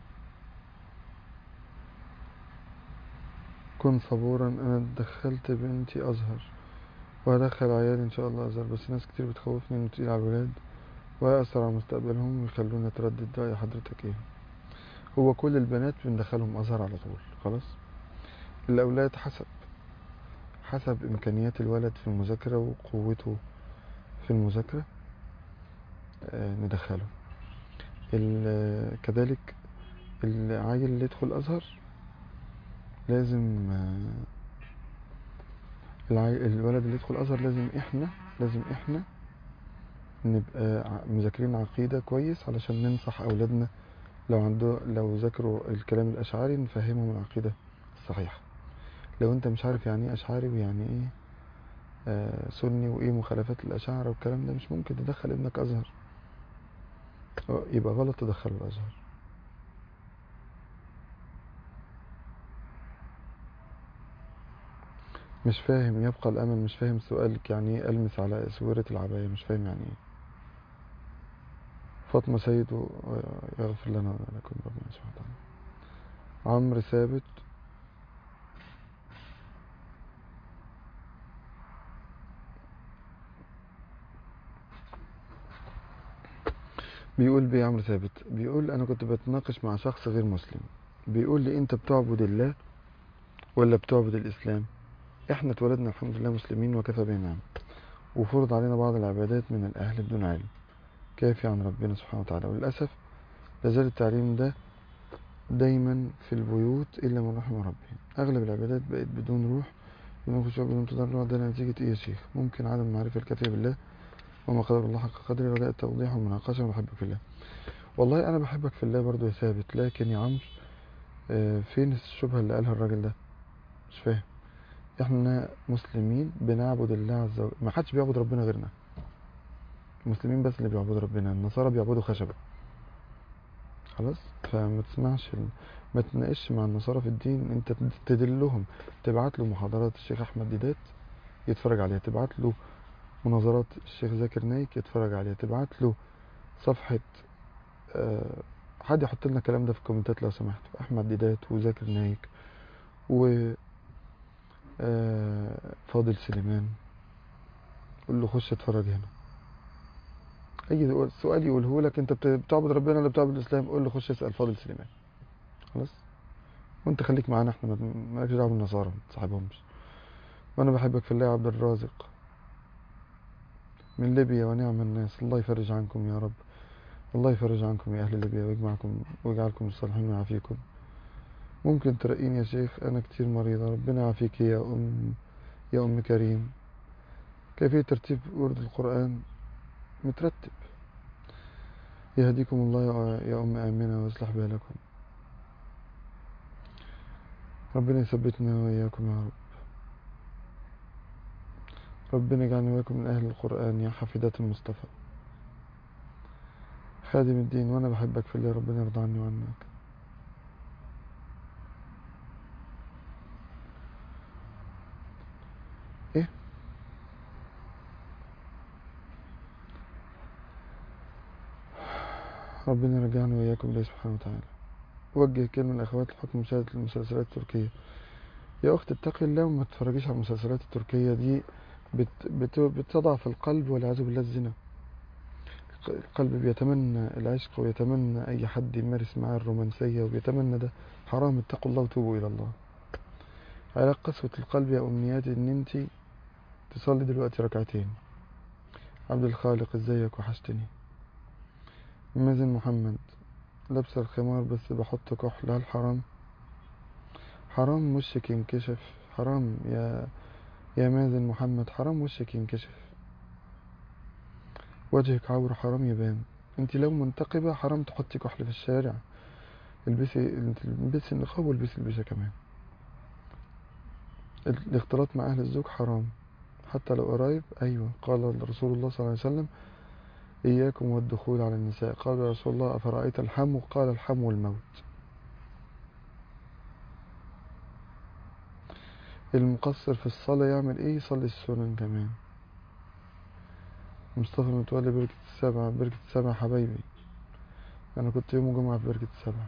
كن صبورا انا دخلت بنتي ازهر وهدخل عيالي ان شاء الله ازهر بس ناس كتير بتخوفني انه تقيل على الولاد ويأثر على مستقبلهم ويخلونا نتردد رأي حضرتك ايه هو كل البنات بندخلهم ازهر على طول خلاص الاولاد حسب حسب امكانيات الولد في المذاكرة وقوته في المذاكرة آه، ندخله ال- كذلك العيل اللي يدخل ازهر لازم آه، العي... الولد اللي يدخل ازهر لازم احنا لازم احنا نبقى ع- مذاكرين عقيدة كويس علشان ننصح اولادنا لو عنده لو ذاكروا الكلام الاشعري نفهمهم العقيدة الصحيحة لو انت مش عارف يعني ايه اشعري ويعني ايه آه سني وايه مخالفات الاشاعرة والكلام ده مش ممكن تدخل ابنك ازهر آه، يبقى غلط تدخله الازهر مش فاهم يبقى الامل مش فاهم سؤالك يعني ايه المس على اسورة العباية مش فاهم يعني ايه فاطمة سيد و- يغفر لنا ولكم ربنا سبحانه وتعالى عمرو ثابت بيقول بيه عمرو ثابت بيقول انا كنت بتناقش مع شخص غير مسلم بيقول لي انت بتعبد الله ولا بتعبد الاسلام احنا اتولدنا الحمد لله مسلمين وكفى بنا نعم وفرض علينا بعض العبادات من الاهل بدون علم كافي عن ربنا سبحانه وتعالى وللاسف لازال التعليم ده دايما في البيوت الا من رحم ربي اغلب العبادات بقت بدون روح بدون خشوع بدون تضرع ده نتيجة ايه يا شيخ ممكن عدم المعرفة الكافية بالله وما قدر الله حق قدره رجاء التوضيح والمناقشة وبحبك في الله والله انا بحبك في الله برضو يا ثابت لكن يا عمرو آه، فين الشبهة اللي قالها الراجل ده مش فاهم احنا مسلمين بنعبد الله عز وجل ما حدش بيعبد ربنا غيرنا المسلمين بس اللي بيعبدوا ربنا النصارى بيعبدوا خشبة خلاص فما تسمعش ال... ما تناقش مع النصارى في الدين انت تدلهم تبعت له محاضرات الشيخ احمد ديدات يتفرج عليها تبعت له مناظرات الشيخ زاكر نايك يتفرج عليها تبعت له صفحة آه، حد يحط لنا الكلام ده في الكومنتات لو سمحت احمد ديدات وذاكر نايك و آه، فاضل سليمان قول له خش اتفرج هنا اي سؤال يقوله لك انت بت- بتعبد ربنا ولا بتعبد الاسلام قول له خش اسال فاضل سليمان خلاص وانت خليك معانا احنا ما- مالكش دعوه بالنصارى ما تصاحبهمش وانا بحبك في الله يا عبد الرازق من ليبيا ونعم الناس الله يفرج عنكم يا رب الله يفرج عنكم يا اهل ليبيا ويجمعكم ويجعلكم الصالحين ويعافيكم ممكن ترقيني يا شيخ انا كتير مريضه ربنا يعافيك يا ام يا ام كريم كيفيه ترتيب ورد القران مترتب يهديكم الله يا- يا ام امنه ويصلح بالكم ربنا يثبتنا واياكم يا رب ربنا يجعلنا وإياكم من أهل القرآن يا حفيدات المصطفى خادم الدين وأنا بحبك في الله ربنا يرضى عني وعنك إيه ربنا يرجعنا وإياكم لله سبحانه وتعالى وجه كلمة لأخوات الحكم مشاهدة المسلسلات التركية يا أخت اتقي الله وما تتفرجيش على المسلسلات التركية دي بت بت بتضعف القلب والعياذ بالله الزنا القلب بيتمنى العشق ويتمنى أي حد يمارس معاه الرومانسية وبيتمنى ده حرام اتقوا الله وتوبوا إلى الله علاج قسوة القلب يا أمنياتي إن أنتي تصلي دلوقتي ركعتين عبد الخالق ازيك وحشتني مازن محمد لابسة الخمار بس بحط كحل هل حرام حرام وشك ينكشف حرام يا يا مازن محمد حرام وشك ينكشف وجهك عور حرام يبان انت لو منتقبة حرام تحطي كحل في الشارع البسي انت البسي النقاب والبسي البشا كمان الاختلاط مع اهل الزوج حرام حتى لو قرايب ايوه قال رسول الله صلى الله عليه وسلم اياكم والدخول على النساء قال يا رسول الله افرايت الحم قال الحم والموت المقصر في الصلاة يعمل ايه يصلي السنن كمان مصطفى متولي بركة السبع بركة السبع حبايبي انا كنت يوم الجمعة في بركة السبع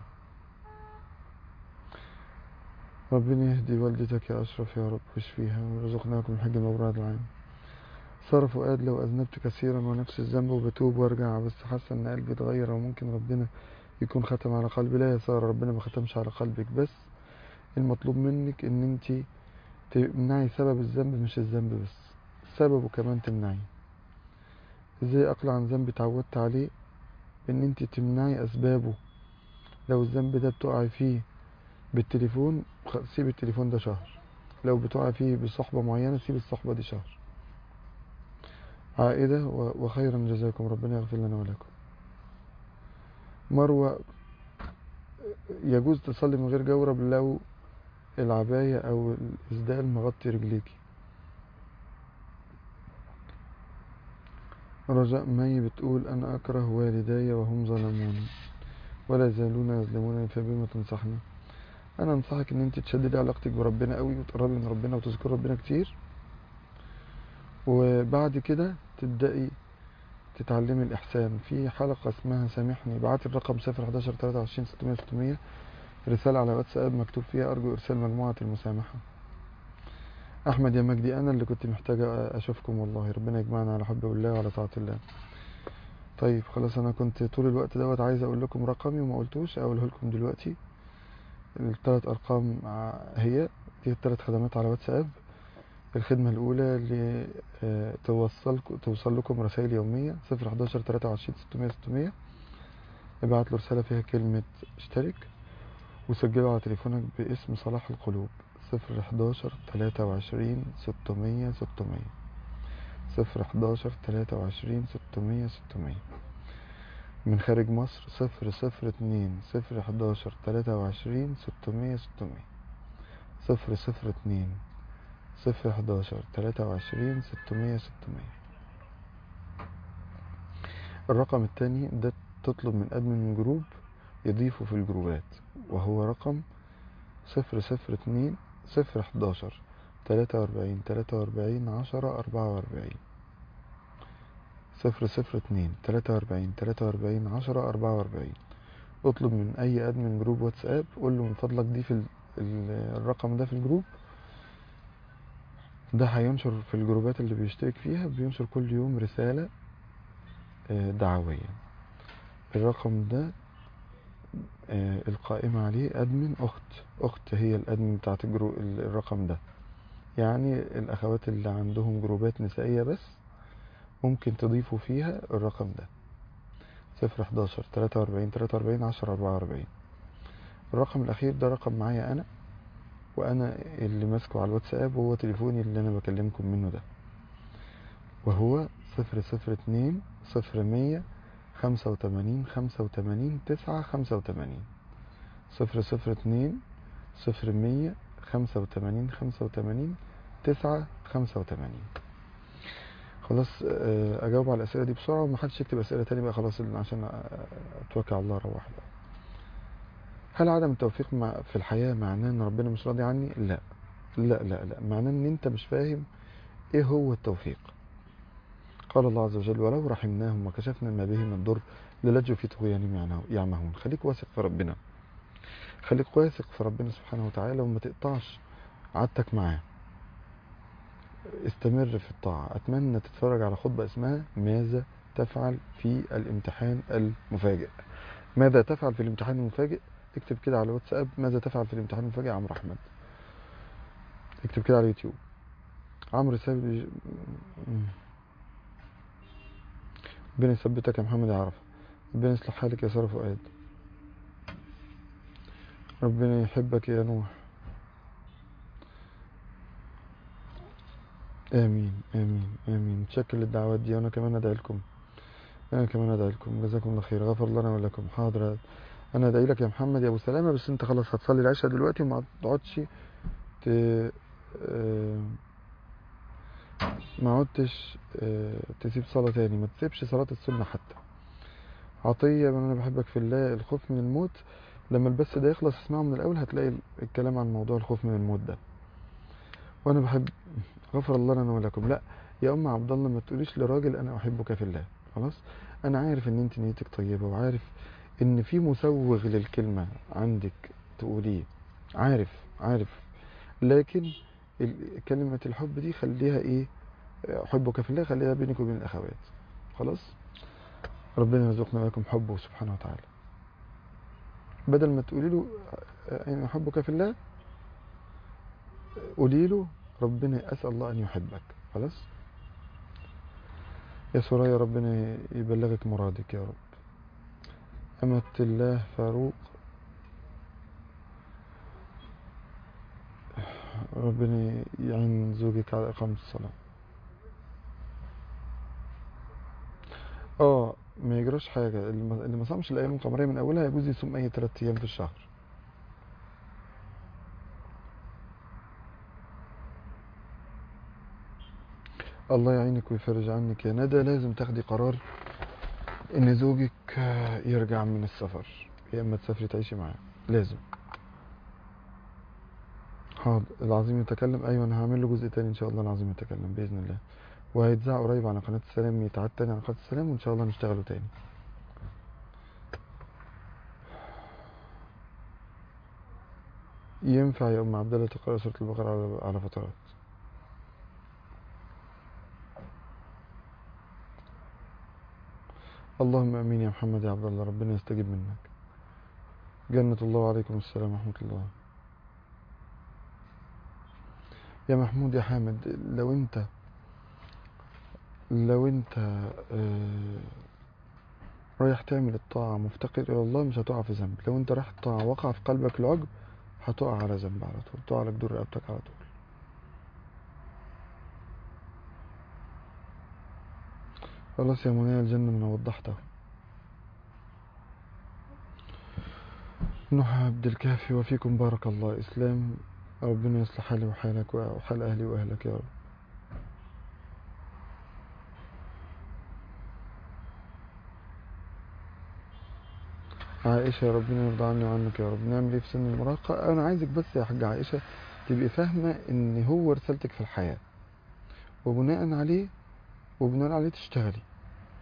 ربنا يهدي والدتك يا اشرف يا رب واشفيها ويرزقناكم الحج المبرور العام سارة فؤاد لو اذنبت كثيرا ونفس الذنب وبتوب وارجع بس حاسه ان قلبي اتغير وممكن ربنا يكون ختم على قلبي لا يا سارة ربنا ما ختمش على قلبك بس المطلوب منك ان انت تمنعي سبب الذنب مش الذنب بس سببه كمان تمنعي ازاي اقلع عن ذنب اتعودت عليه ان انت تمنعي اسبابه لو الذنب ده بتقعي فيه بالتليفون سيب التليفون ده شهر لو بتقعي فيه بصحبة معينة سيب الصحبة دي شهر عائدة وخيرا جزاكم ربنا يغفر لنا ولكم مروة يجوز تصلي من غير جورب لو العباية او الاسدال مغطي رجليكي رجاء مي بتقول انا اكره والداي وهم ظلموني ولا يزالون يظلمونني فبما تنصحني انا انصحك ان انت تشددي علاقتك بربنا قوي وتقربي من ربنا وتذكري ربنا كتير وبعد كده تبدأي تتعلمي الإحسان في حلقة اسمها سامحني بعت الرقم 011 23 600 600 رسالة على واتساب مكتوب فيها أرجو إرسال مجموعة المسامحة أحمد يا مجدي أنا اللي كنت محتاجة أشوفكم والله ربنا يجمعنا على حب الله وعلى طاعة الله طيب خلاص أنا كنت طول الوقت دوت عايز أقول لكم رقمي وما قلتوش أقوله لكم دلوقتي الثلاث أرقام هي دي الثلاث خدمات على واتساب الخدمة الأولى اللي توصل توصل لكم رسائل يومية صفر حداشر تلاتة وعشرين ستمية ستمية ابعت له رسالة فيها كلمة اشترك وسجله على تليفونك باسم صلاح القلوب صفر حداشر تلاتة وعشرين ستمية ستمية صفر حداشر تلاتة وعشرين ستمية ستمية من خارج مصر صفر صفر اتنين صفر حداشر تلاتة وعشرين ستمية ستمية صفر صفر اتنين صفر حداشر تلاتة وعشرين ستمية ستمية الرقم التاني ده تطلب من أدمن جروب يضيفه في الجروبات وهو رقم صفر صفر اتنين صفر حداشر تلاتة وأربعين تلاتة وأربعين عشرة أربعة وأربعين صفر صفر اتنين تلاتة وأربعين تلاتة وأربعين عشرة أربعة وأربعين اطلب من أي أدمن جروب واتساب قول له من فضلك دي في ال- ال- الرقم ده في الجروب ده هينشر في الجروبات اللي بيشترك فيها بينشر كل يوم رسالة آه، دعوية الرقم ده آه، القائمة عليه أدمن أخت أخت هي الأدمن بتاعت الجرو... ال- الرقم ده يعني الأخوات اللي عندهم جروبات نسائية بس ممكن تضيفوا فيها الرقم ده صفر حداشر تلاتة وأربعين تلاتة وأربعين عشرة أربعة وأربعين الرقم الأخير ده رقم معايا أنا وأنا اللي ماسكه على الواتساب وهو تليفوني اللي أنا بكلمكم منه ده وهو صفر صفر اتنين صفر مية خمسة وتمانين خمسة وتمانين تسعة خمسة وتمانين صفر صفر اتنين صفر مية خمسة وتمانين خمسة وتمانين تسعة خمسة وتمانين خلاص آه، أجاوب على الأسئلة دي بسرعة ومحدش يكتب أسئلة تاني بقى خلاص عشان آه، أتوكل على الله أروح بقى هل عدم التوفيق مع في الحياة معناه إن ربنا مش راضي عني؟ لا لا لا لا معناه إن أنت مش فاهم إيه هو التوفيق قال الله عز وجل ولو رحمناهم وكشفنا ما بهم من ضر للجوا في طغيانهم يعنه- يعمهون خليك واثق في ربنا خليك واثق في ربنا سبحانه وتعالى وما تقطعش عادتك معاه استمر في الطاعة أتمنى تتفرج على خطبة اسمها ماذا تفعل في الامتحان المفاجئ ماذا تفعل في الامتحان المفاجئ اكتب كده على الواتساب ماذا تفعل في الامتحان المفاجئ يا عمرو أحمد اكتب كده على اليوتيوب عمرو سابق بيج- م- ربنا يثبتك يا محمد يا عرفة ربنا يصلح حالك يا سارة فؤاد ربنا يحبك يا نوح آمين آمين آمين متشكر للدعوات دي وأنا كمان أدعي لكم أنا كمان أدعي لكم جزاكم الله خير غفر لنا ولكم حاضر أنا أدعي لك يا محمد يا أبو سلامة بس أنت خلاص هتصلي العشاء دلوقتي وما تقعدش ت... آه، ما عدتش آه، تسيب صلاة تاني ما تسيبش صلاة السنة حتى عطية من أنا بحبك في الله الخوف من الموت لما البث ده يخلص اسمعه من الأول هتلاقي الكلام عن موضوع الخوف من الموت ده وأنا بحب غفر الله لنا ولكم لا يا أم عبد الله ما تقوليش لراجل أنا أحبك في الله خلاص أنا عارف إن أنت نيتك طيبة وعارف إن في مسوغ للكلمة عندك تقوليه عارف عارف لكن ال- كلمة الحب دي خليها إيه أحبك في الله خليها بينك وبين الأخوات خلاص ربنا يرزقنا وإياكم حبه سبحانه وتعالى بدل ما تقولي له أنا أحبك في الله قولي له ربنا أسأل الله أن يحبك خلاص يا سوريا ربنا يبلغك مرادك يا رب أمة الله فاروق ربنا يعين زوجك على إقامة الصلاة اه ما يجراش حاجة اللي ما- اللي ما صامش الأيام القمرية من أولها يجوز يصوم أي تلات أيام في الشهر الله يعينك ويفرج عنك يا ندى لازم تاخدي قرار ان زوجك آه، يرجع من السفر يا اما تسافري تعيشي معاه لازم حاضر العظيم يتكلم ايوه انا هعمل له جزء تاني ان شاء الله العظيم يتكلم باذن الله وهيتذاع قريب على قناه السلام يتعاد تاني على قناه السلام وان شاء الله نشتغله تاني ينفع يا ام عبد الله تقرا سوره البقره على على فترات اللهم امين يا محمد يا عبد الله ربنا يستجيب منك جنة الله وعليكم السلام ورحمة الله يا محمود يا حامد لو انت لو انت آه، رايح تعمل الطاعة مفتقر إلى الله مش هتقع في ذنب لو انت رايح الطاعة وقع في قلبك العجب هتقع على ذنب على طول تقع على جدور رقبتك على طول خلاص يا منى الجنة من وضحته نوح عبد الكافي وفيكم بارك الله إسلام ربنا يصلح حالي وحالك وحال أهلي وأهلك يا رب عائشة ربنا يرضى عني وعنك يا رب نعمل ايه في سن المراهقة أنا عايزك بس يا حاجة عائشة تبقي فاهمة إن هو رسالتك في الحياة وبناء عليه وبناء عليه تشتغلي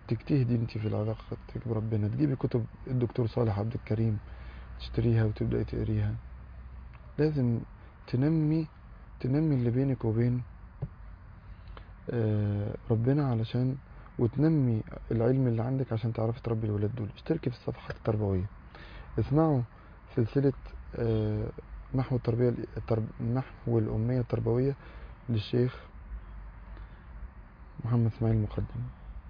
تجتهدي انت في علاقتك بربنا تجيبي كتب الدكتور صالح عبد الكريم تشتريها وتبدأي تقريها لازم تنمي تنمي اللي بينك وبين آه، ربنا علشان وتنمي العلم اللي عندك عشان تعرفي تربي الولاد دول اشتركي في الصفحات التربوية اسمعوا سلسلة آه، محو التربية الترب- محو الأمية التربوية للشيخ محمد اسماعيل المقدم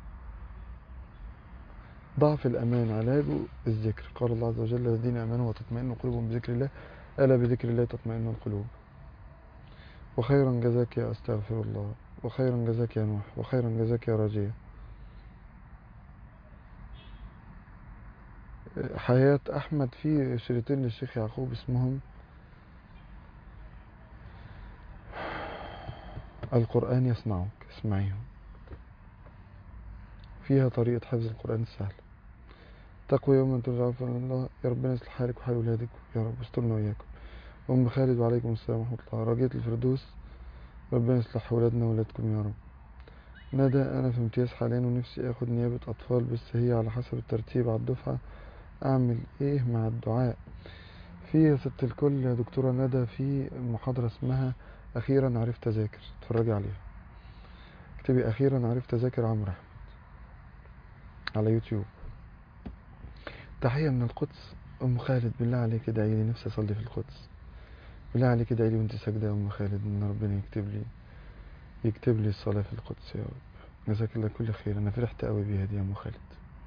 ضعف الأمان علاجه الذكر قال الله عز وجل الذين آمنوا وتطمئن قلوبهم بذكر الله ألا بذكر الله تطمئن القلوب وخيرا جزاك يا أستغفر الله وخيرا جزاك يا نوح وخيرا جزاك يا راجية حياة أحمد في شريطين للشيخ يعقوب اسمهم القرآن يصنعك اسمعيهم فيها طريقة حفظ القرآن السهل تقوى يوم ترجع فإلى الله يا ربنا يصلح حالك وحال ولادك يا رب استرنا وإياكم أم خالد وعليكم السلام ورحمة الله راجية الفردوس ربنا يصلح ولادنا وولادكم يا رب ندى أنا في امتياز حاليا ونفسي آخد نيابة أطفال بس هي على حسب الترتيب على الدفعة أعمل إيه مع الدعاء في يا ست الكل يا دكتورة ندى في محاضرة اسمها أخيرا عرفت أذاكر اتفرجي عليها اكتبي أخيرا عرفت أذاكر عمرو أحمد على يوتيوب تحية من القدس أم خالد بالله عليك ادعي لي نفسي أصلي في القدس بالله عليك ادعي لي وانت ساجدة يا أم خالد إن ربنا يكتب لي يكتب لي الصلاة في القدس يا رب جزاك الله كل خير أنا فرحت قوي بيها دي يا أم خالد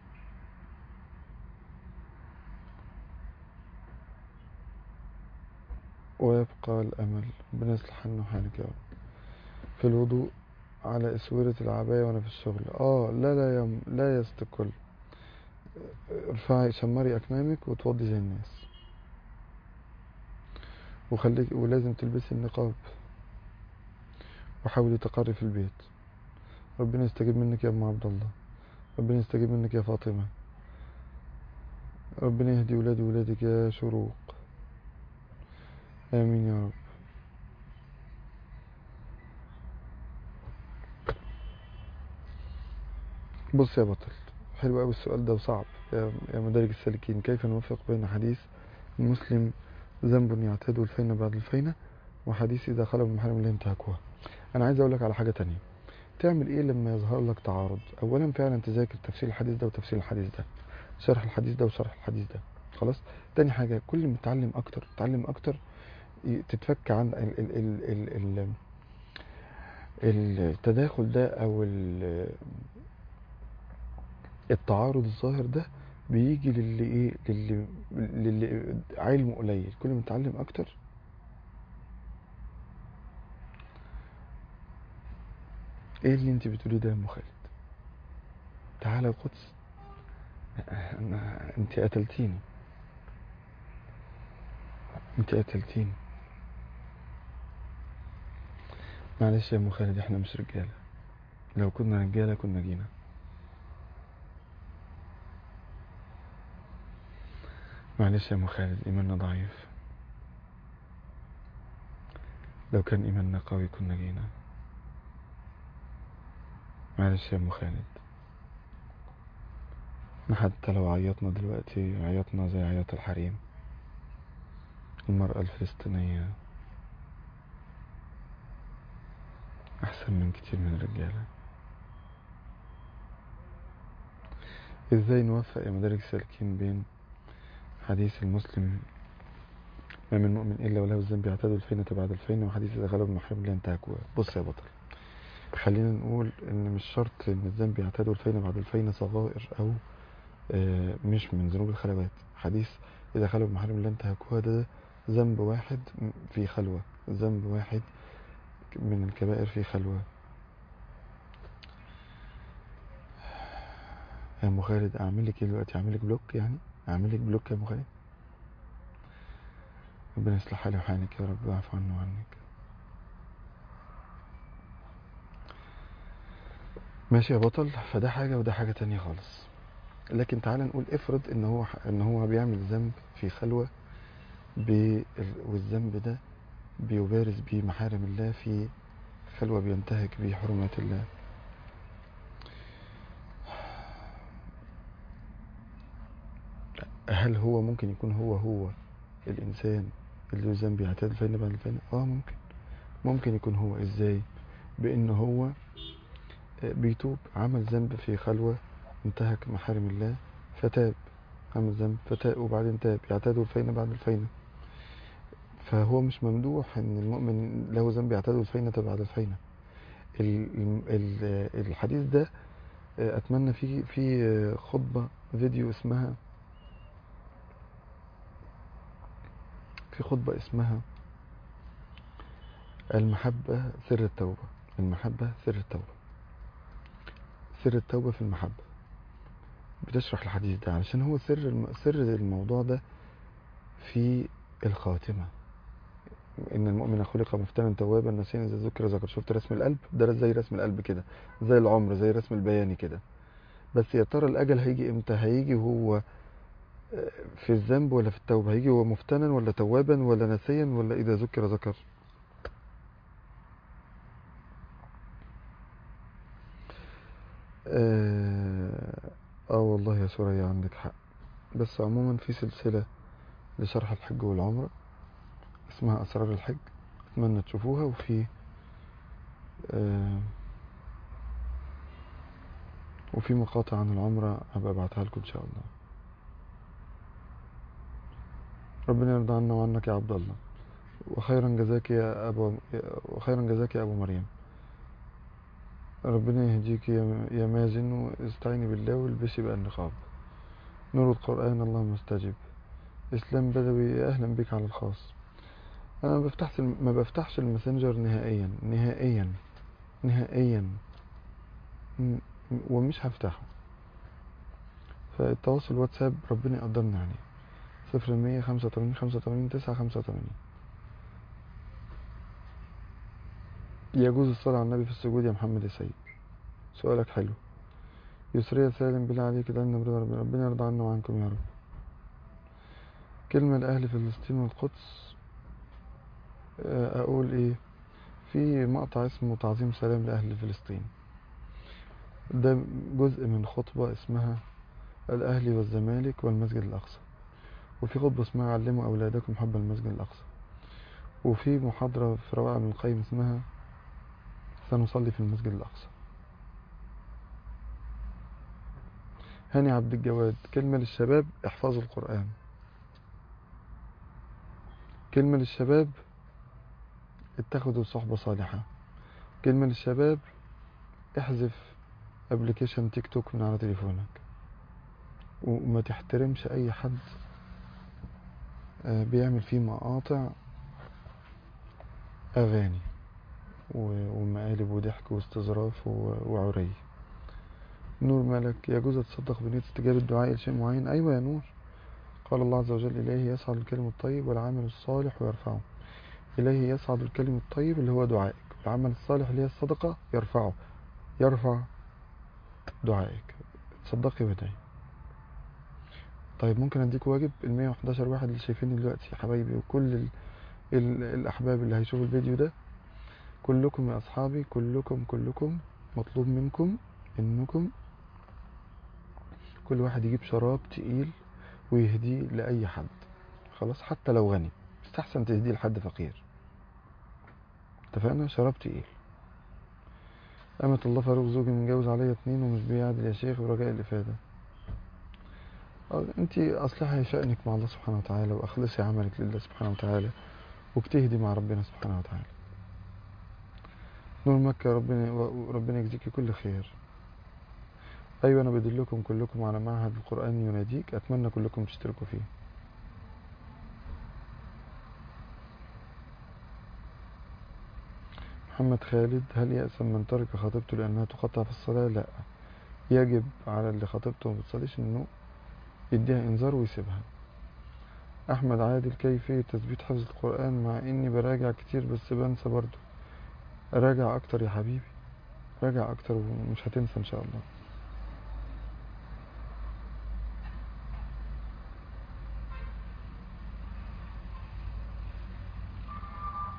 ويبقى الأمل ربنا يصلح حالنا وحالك يا رب في الوضوء على اسورة العباية وانا في الشغل اه لا لا يا لا يا ست الكل ارفعي شمري اكمامك وتوضي زي الناس وخليك ولازم تلبسي النقاب وحاولي تقري في البيت ربنا يستجيب منك يا ام عبد الله ربنا يستجيب منك يا فاطمة ربنا يهدي ولادي ولادك يا شروق امين يا رب بص يا بطل حلو قوي السؤال ده وصعب يا يا مدارج السالكين كيف نوفق بين حديث المسلم ذنب يعتاد الفين بعد الفينة وحديث إذا خلى بمحارم الله انتهكوها أنا عايز أقول لك على حاجة تانية تعمل إيه لما يظهر لك تعارض أولا فعلا تذاكر تفسير الحديث ده وتفسير الحديث ده شرح الحديث ده وشرح الحديث ده خلاص تاني حاجة كل ما تتعلم أكتر تتعلم أكتر ي- تتفك عن ال ال ال ال ال التداخل ده أو ال التعارض الظاهر ده بيجي للي ايه للي, للي علمه قليل كل ما تتعلم اكتر ايه اللي انت بتقوليه ده يا ام خالد تعالى القدس انا انت قتلتيني انت قتلتيني معلش يا ام خالد احنا مش رجاله لو كنا رجاله كنا جينا معلش يا ام خالد ايماننا ضعيف لو كان ايماننا قوي كنا جينا معلش يا ام خالد ما حتى لو عيطنا دلوقتي عيطنا زي عياط الحريم المرأة الفلسطينية أحسن من كتير من الرجالة إزاي نوفق يا مدارك سالكين بين حديث المسلم ما من مؤمن إلا وله الذنب يعتاد الفينة بعد الفينة وحديث إذا غلب المحرم لا ينتهكوها بص يا بطل خلينا نقول إن مش شرط إن الذنب يعتاد الفينة بعد الفينة صغائر أو آه، مش من ذنوب الخلوات حديث إذا خلوا المحارم لا ينتهكوها ده ذنب واحد في خلوة ذنب واحد من الكبائر في خلوة يا ام خالد اعمل لك ايه دلوقتي اعمل لك بلوك يعني اعمل لك بلوك يا ام خالد ربنا يصلح حالي وحالك يا رب ويعفو عني وعنك ماشي يا بطل فده حاجة وده حاجة تانية خالص لكن تعال نقول افرض ان هو ان هو بيعمل ذنب في خلوة بال- والذنب ده بيبارز بيه محارم الله في خلوة بينتهك بيه حرمات الله هل هو ممكن يكون هو هو الإنسان اللي له ذنب يعتاد الفاينة بعد الفاينة اه ممكن ممكن يكون هو ازاي بان هو آه، بيتوب عمل ذنب في خلوة انتهك محارم الله فتاب عمل ذنب فتاب وبعدين تاب يعتاد الفاينة بعد الفاينة فهو مش ممدوح ان المؤمن له ذنب يعتاد الفاينة بعد الفاينة ال- ال- الحديث ده آه، اتمنى في في آه، خطبة فيديو اسمها في خطبة اسمها المحبة سر التوبة المحبة سر التوبة سر التوبة في المحبة بتشرح الحديث ده علشان هو سر الم... سر الموضوع ده في الخاتمة إن المؤمن خلق مفتنا توابا نسيا إذا ذكر ذكر شفت رسم القلب ده زي رسم القلب كده زي العمر زي رسم البياني كده بس يا ترى الأجل هيجي إمتى هيجي هو آه، في الذنب ولا في التوبة هيجي هو مفتنا ولا توابا ولا نسيا ولا إذا ذكر ذكر آه, اه والله يا سوريا عندك حق بس عموما في سلسلة لشرح الحج والعمرة اسمها أسرار الحج أتمنى تشوفوها وفي آه وفي مقاطع عن العمرة هبقى ابعتها لكم إن شاء الله ربنا يرضى عنا وعنك يا عبد الله وخيرا جزاك يا أبو وخيرا جزاك يا أبو مريم ربنا يهديك يا يا مازن واستعيني بالله والبسي بقى النقاب نور القرآن اللهم استجب إسلام بدوي أهلا بك على الخاص أنا ما بفتحش ما بفتحش الماسنجر نهائيا نهائيا نهائيا م- ومش هفتحه فالتواصل واتساب ربنا يقدرنا عليه صفر مية خمسة وتمانين خمسة وتمانين تسعة خمسة وتمانين يجوز الصلاة على النبي في السجود يا محمد يا سيد سؤالك حلو يسرية سالم بالله عليك ادعنا برضا ربنا ربنا يرضى عنا وعنكم يا رب كلمة لأهل فلسطين والقدس آه، أقول إيه في مقطع اسمه تعظيم سلام لأهل فلسطين ده جزء من خطبة اسمها الأهلي والزمالك والمسجد الأقصى وفي خطبة اسمها علموا أولادكم حب المسجد الأقصى وفي محاضرة في روائع ابن القيم اسمها سنصلي في المسجد الأقصى هاني عبد الجواد كلمة للشباب احفظوا القرآن كلمة للشباب اتخذوا صحبة صالحة كلمة للشباب احذف ابلكيشن تيك توك من على تليفونك وما تحترمش اي حد آه، بيعمل فيه مقاطع اغاني و- ومقالب وضحك واستظراف و- وعري نور ملك يجوز تصدق بنية استجابة دعاء لشيء معين أيوة يا نور قال الله عز وجل إليه يصعد الكلم الطيب والعمل الصالح ويرفعه إليه يصعد الكلم الطيب اللي هو دعائك والعمل الصالح اللي هي الصدقة يرفعه يرفع دعائك تصدقي وادعي طيب ممكن اديك واجب ال 111 واحد اللي شايفيني دلوقتي يا حبايبي وكل ال... ال... الاحباب اللي هيشوفوا الفيديو ده كلكم يا اصحابي كلكم كلكم مطلوب منكم انكم كل واحد يجيب شراب تقيل ويهديه لاي حد خلاص حتى لو غني استحسن تهديه لحد فقير اتفقنا شراب تقيل أمة الله فاروق زوجي متجوز عليا اتنين ومش بيعدل يا شيخ برجاء الإفادة اه انت أصلحي شأنك مع الله سبحانه وتعالى وأخلصي عملك لله سبحانه وتعالى وبتهدي مع ربنا سبحانه وتعالى نور مكة ربنا ربنا يجزيكي كل خير أيوة أنا بدلكم كلكم على معهد القرآن يناديك أتمنى كلكم تشتركوا فيه محمد خالد هل يأسم من ترك خطيبته لأنها تقطع في الصلاة؟ لا يجب على اللي خطيبته ما بتصليش إنه يديها إنذار ويسيبها أحمد عادل كيفية تثبيت حفظ القرآن مع إني براجع كتير بس بنسى برضو راجع أكتر يا حبيبي راجع أكتر ومش هتنسى إن شاء الله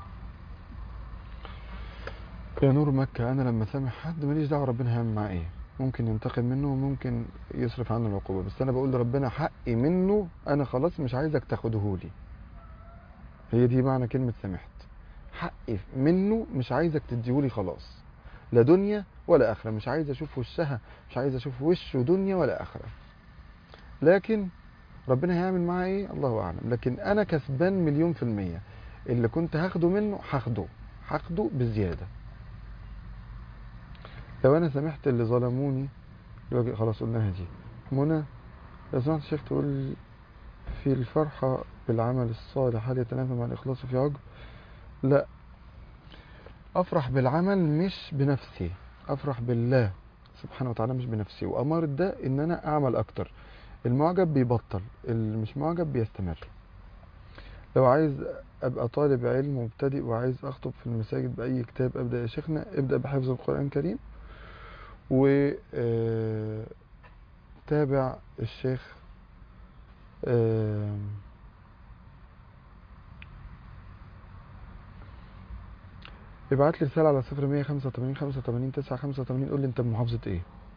يا نور مكة أنا لما سامح حد ماليش دعوة ربنا هيعمل معاه إيه ممكن ينتقم منه وممكن يصرف عنه العقوبة بس انا بقول لربنا حقي منه انا خلاص مش عايزك تاخدهولي هي دي معنى كلمة سمحت حقي منه مش عايزك تديهولي خلاص لا دنيا ولا آخرة مش عايز أشوف وشها مش عايز أشوف وشه دنيا ولا آخرة لكن ربنا هيعمل معاه إيه الله أعلم لكن أنا كسبان مليون في المية اللي كنت هاخده منه هاخده هاخده بزيادة لو أنا سمحت اللي ظلموني يبقى خلاص قلناها دي منى لو سمحت الشيخ تقول في الفرحة بالعمل الصالح هل يتنافى مع الإخلاص في عجب لا أفرح بالعمل مش بنفسي أفرح بالله سبحانه وتعالى مش بنفسي وأمارة ده إن أنا أعمل أكتر المعجب بيبطل اللي مش معجب بيستمر لو عايز أبقى طالب علم مبتدئ وعايز أخطب في المساجد بأي كتاب أبدأ يا شيخنا ابدأ بحفظ القرآن الكريم و آه، تابع الشيخ آه، ابعت لي رسالة على صفر مية خمسة وتمانين خمسة وتمانين تسعة خمسة وتمانين قول لي انت من محافظة ايه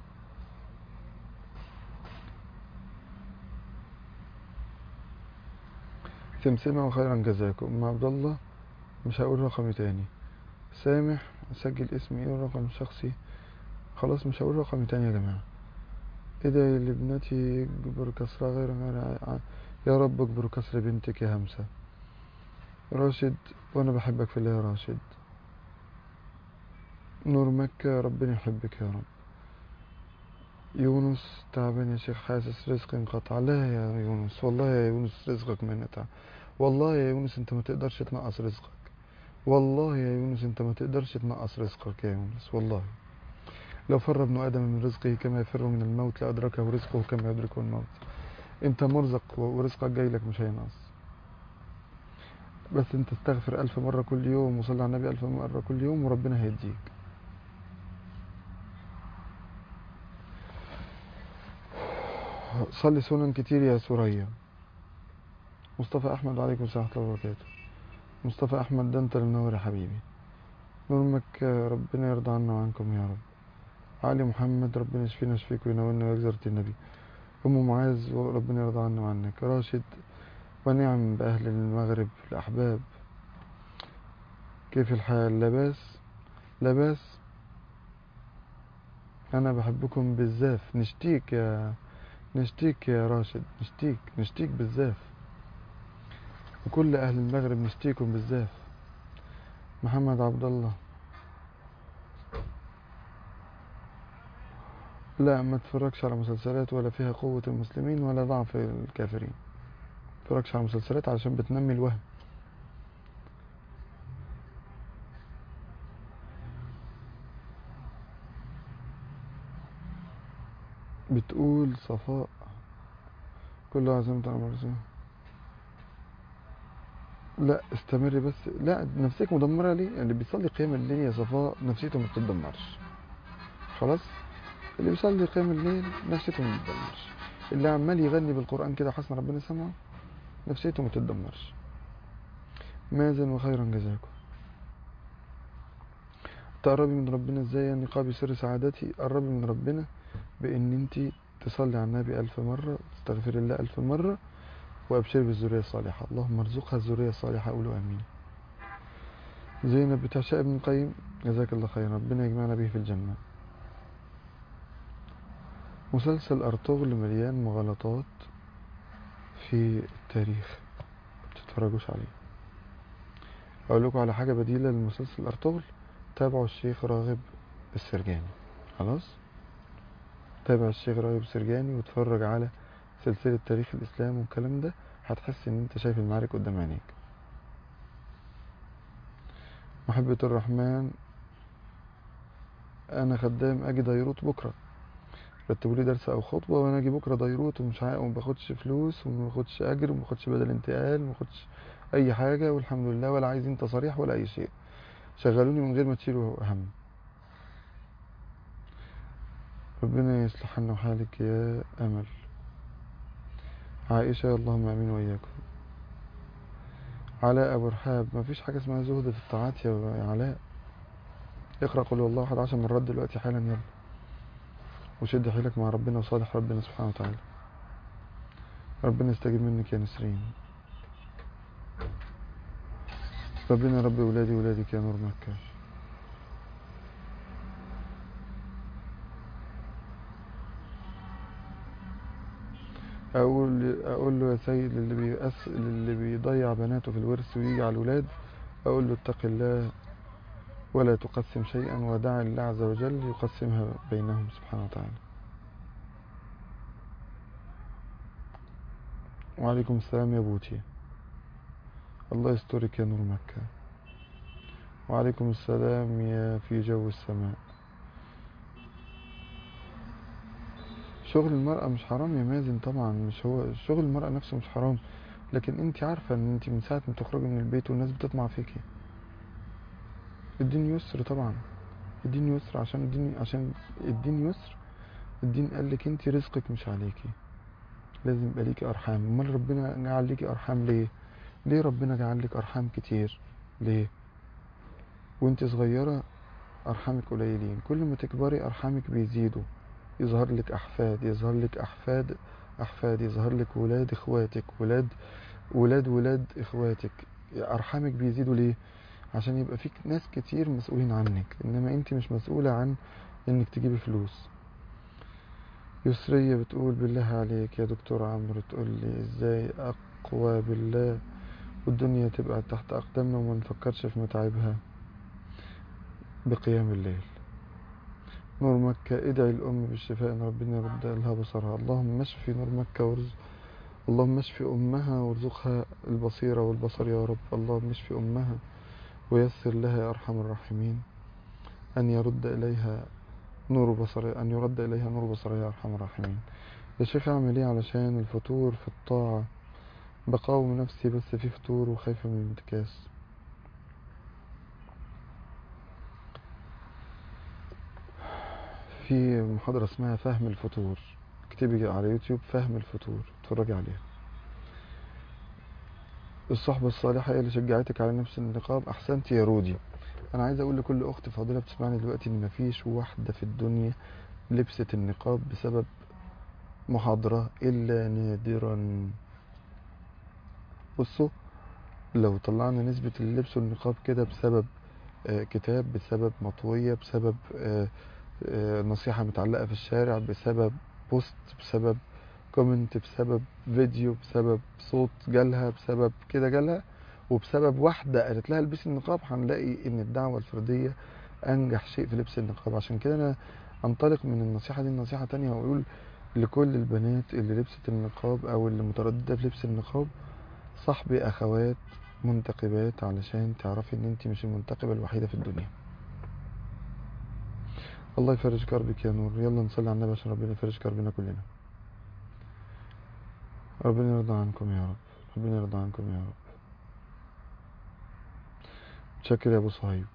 سمسمة وخيرا جزاكم ام عبد الله مش هقول رقمي تاني سامح اسجل اسمي ايه والرقم الشخصي خلاص مش هقول رقمي تاني يا جماعة ادعي لابنتي اجبر كسرها غير غير ع- يا رب اجبر كسر بنتك يا همسة راشد وانا بحبك في الله يا راشد نور مكة ربنا يحبك يا رب يونس تعبان يا شيخ حاسس رزق انقطع لا يا يونس والله يا يونس رزقك ما انقطع والله يا يونس انت ما تقدرش تنقص رزقك والله يا يونس انت ما تقدرش تنقص رزقك يا يونس والله لو فر ابن ادم من رزقه كما يفر من الموت لادركه رزقه كما يدركه الموت انت مرزق ورزقك جاي لك مش هينقص بس انت استغفر الف مرة كل يوم وصلي على النبي الف مرة كل يوم وربنا هيديك صلي سنن كتير يا سوريا مصطفى احمد وعليكم السلام ورحمه الله وبركاته مصطفى احمد ده انت اللي منور يا حبيبي نور مكة ربنا يرضى عنا وعنكم يا رب علي محمد ربنا يشفينا يشفيك وينولنا ويجزرة النبي ام معاذ ربنا يرضى عنا وعنك راشد ونعم باهل المغرب الاحباب كيف الحال لباس لباس انا بحبكم بالزاف نشتيك يا نشتيك يا راشد نشتيك نشتيك بالزاف وكل اهل المغرب نشتيكم بالزاف محمد عبد الله لا ما تفرجش على مسلسلات ولا فيها قوة المسلمين ولا ضعف الكافرين تفرجش على مسلسلات علشان بتنمي الوهم بتقول صفاء كل عزيمة على مرسى لا استمري بس لا نفسك مدمرة ليه اللي بيصلي قيام الليل يا صفاء نفسيته ما بتتدمرش خلاص اللي بيصلي قيام الليل نفسيته ما بتتدمرش اللي عمال يغني بالقرآن كده حسن ربنا سمعه نفسيته ما تتدمرش ماذا وخيرا جزاكم تقربي من ربنا ازاي نقابي سر سعادتي قربي من ربنا بان انت تصلي على النبي ألف مرة تستغفري الله ألف مرة وأبشري بالذرية الصالحة اللهم ارزقها الذرية الصالحة قولوا آمين زينب بتعشاء ابن القيم جزاك الله خيرا ربنا يجمعنا به في الجنة مسلسل أرطغرل مليان مغالطات في التاريخ متتفرجوش عليه أقول لكم على حاجة بديلة للمسلسل أرطغرل تابعوا الشيخ راغب السرجاني خلاص تابع الشيخ راغب السرجاني واتفرج على سلسلة تاريخ الإسلام والكلام ده هتحس إن أنت شايف المعارك قدام عينيك محبة الرحمن أنا خدام أجي ديروت بكرة رتبوا لي درس أو خطبة وأنا أجي بكرة ديروت ومش عا... وما باخدش فلوس وما باخدش أجر وما باخدش بدل انتقال وما باخدش أي حاجة والحمد لله ولا عايزين تصاريح ولا أي شيء شغلوني من غير ما تشيلوا هم ربنا يصلح حالنا وحالك يا أمل عائشة اللهم امين واياكم علاء ابو رحاب ما فيش حاجه اسمها زهد في الطاعات يا يا علاء اقرا قل هو الله احد عشر مرات دلوقتي حالا يلا وشد حيلك مع ربنا وصالح ربنا سبحانه وتعالى ربنا يستجيب منك يا نسرين ربنا رب ولادي ولادك يا نور مكة اقول اقول له يا سيد اللي بيأس اللي بيضيع بناته في الورث ويجي على الولاد اقول له اتق الله ولا تقسم شيئا ودع الله عز وجل يقسمها بينهم سبحانه وتعالى وعليكم السلام يا بوتي الله يسترك يا نور مكة وعليكم السلام يا في جو السماء شغل المرأة مش حرام يا مازن طبعا مش هو شغل المرأة نفسه مش حرام لكن انت عارفة ان انت من ساعة ما تخرجي من البيت والناس بتطمع فيكي الدين يسر طبعا الدين يسر عشان الدين عشان الدين يسر الدين قال لك انت رزقك مش عليكي لازم يبقى ليكي ارحام امال ربنا جعل ليكي ارحام ليه ليه ربنا جعل لك ارحام كتير ليه وانت صغيرة ارحامك قليلين كل ما تكبري ارحامك بيزيدوا يظهر لك احفاد يظهر لك احفاد احفاد يظهر لك ولاد اخواتك ولاد ولاد ولاد اخواتك ارحامك بيزيدوا ليه عشان يبقى فيك ناس كتير مسؤولين عنك انما انت مش مسؤولة عن انك تجيبي فلوس يسرية بتقول بالله عليك يا دكتور عمرو تقول لي ازاي اقوى بالله والدنيا تبقى تحت اقدامنا وما نفكرش في متاعبها بقيام الليل نور مكة ادعي الأم بالشفاء إن ربنا يرد لها بصرها اللهم اشفي نور مكة وارزق اللهم اشفي أمها وارزقها البصيرة والبصر يا رب اللهم اشفي أمها ويسر لها يا أرحم الراحمين أن يرد إليها نور بصر أن يرد إليها نور بصرها يا أرحم الراحمين يا شيخ أعمل إيه علشان الفطور في الطاعة بقاوم نفسي بس في فطور وخايفة من الانتكاس في محاضرة اسمها فهم الفطور اكتبي على يوتيوب فهم الفطور اتفرجي عليها الصحبة الصالحة هي اللي شجعتك على نفس النقاب احسنت يا رودي انا عايز اقول لكل اخت فاضلة بتسمعني دلوقتي ان مفيش واحدة في الدنيا لبست النقاب بسبب محاضرة الا نادرا بصوا لو طلعنا نسبة اللي لبسوا النقاب كده بسبب آه، كتاب بسبب مطوية بسبب آه، آه، نصيحة متعلقة في الشارع بسبب بوست بسبب كومنت بسبب فيديو بسبب صوت جالها بسبب كده جالها وبسبب واحدة قالت لها البسي النقاب هنلاقي ان الدعوة الفردية انجح شيء في لبس النقاب عشان كده انا انطلق من النصيحة دي لنصيحة تانية واقول لكل البنات اللي لبست النقاب او اللي مترددة في لبس النقاب صاحبي اخوات منتقبات علشان تعرفي ان انت مش المنتقبة الوحيدة في الدنيا الله يفرج كربك يا نور يلا نصلي على النبي عشان ربنا يفرج كربنا كلنا ربنا يرضى عنكم يا رب ربنا يرضى عنكم يا رب متشكر يا ابو صهيب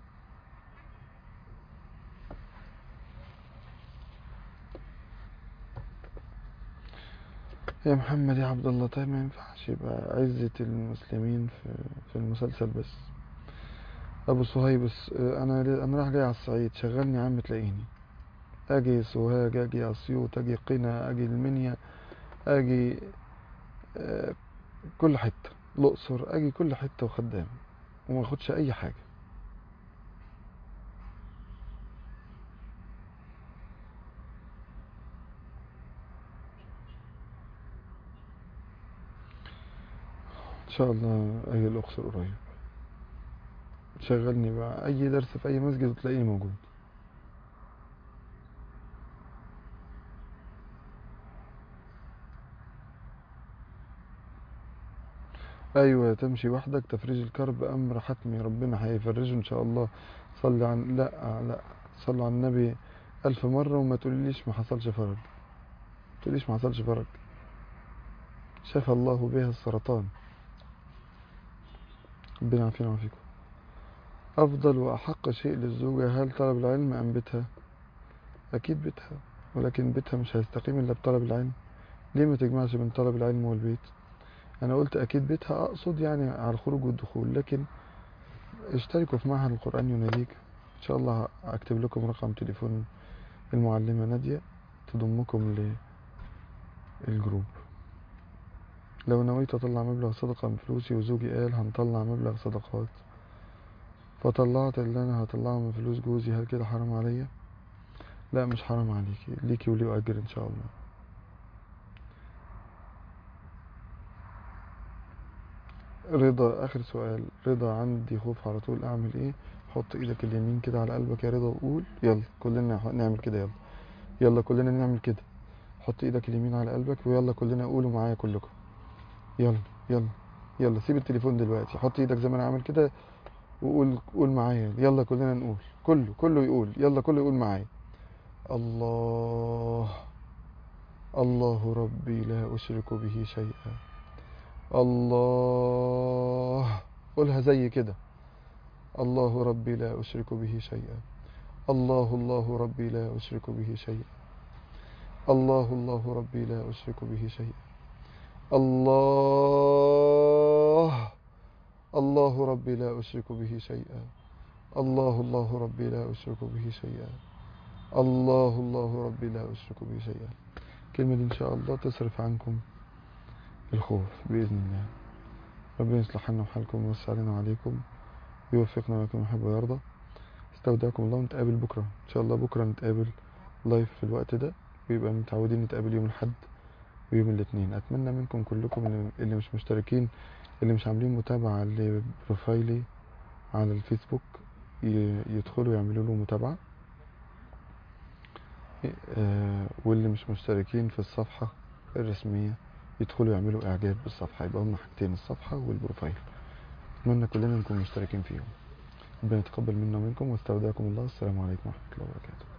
يا محمد يا عبد الله طيب ما ينفعش يبقى عزة المسلمين في في المسلسل بس ابو صهيب بس انا انا رايح جاي على الصعيد شغلني يا عم تلاقيني اجي سوهاج اجي اسيوط اجي قنا اجي المنيا اجي آه، كل حته الاقصر اجي كل حته وخدام وما اخدش اي حاجه ان شاء الله اجي الاقصر قريب شغلني بقى اي درس في اي مسجد وتلاقيني موجود ايوه تمشي وحدك تفريج الكرب امر حتمي ربنا هيفرجه ان شاء الله صلي عن لا لا صلي على النبي الف مره وما تقوليش ما حصلش فرج ما تقوليش ما حصلش فرج شفى الله بها السرطان ربنا يعافينا ويعافيكم افضل واحق شيء للزوجه هل طلب العلم ام بيتها اكيد بيتها ولكن بيتها مش هيستقيم الا بطلب العلم ليه ما تجمعش بين طلب العلم والبيت انا قلت اكيد بيتها اقصد يعني على الخروج والدخول لكن اشتركوا في معهد القرآن يناديك ان شاء الله اكتب لكم رقم تليفون المعلمة نادية تضمكم للجروب لو نويت اطلع مبلغ صدقة من فلوسي وزوجي قال هنطلع مبلغ صدقات فطلعت اللي انا هطلعه من فلوس جوزي هل كده حرام عليا لا مش حرام عليكي ليكي وليه اجر ان شاء الله رضا اخر سؤال رضا عندي خوف على طول اعمل ايه حط ايدك اليمين كده على قلبك يا رضا وقول يلا كلنا نعمل كده يلا يلا كلنا نعمل كده حط ايدك اليمين على قلبك ويلا كلنا قولوا معايا كلكم يلا يلا يلا سيب التليفون دلوقتي حط ايدك زي ما انا عامل كده وقول قول معايا يلا كلنا نقول كله كله يقول يلا كله يقول معايا الله الله ربي لا أشرك به شيئا الله قولها زي كده الله ربي لا أشرك به شيئا الله الله ربي لا أشرك به شيئا الله الله ربي لا أشرك به شيئا الله الله ربي لا أشرك به شيئا الله الله ربي لا أشرك به شيئا الله الله ربي لا أشرك به شيئا الكلمة دي إن شاء الله تصرف عنكم الخوف بإذن الله ربنا يصلح حالنا وحالكم ويوسع علينا وعليكم ويوفقنا ويكون يحب ويرضى استودعكم الله ونتقابل بكرة إن شاء الله بكرة نتقابل لايف في الوقت ده ويبقى متعودين نتقابل يوم الأحد ويوم الاثنين أتمنى منكم كلكم اللي مش مشتركين اللي مش عاملين متابعة لبروفايلي على الفيسبوك يدخلوا يعملوا له متابعة واللي مش مشتركين في الصفحة الرسمية يدخلوا يعملوا اعجاب بالصفحة يبقى هم حاجتين الصفحة والبروفايل اتمنى كلنا نكون مشتركين فيهم ربنا يتقبل منا ومنكم واستودعكم الله السلام عليكم ورحمة الله وبركاته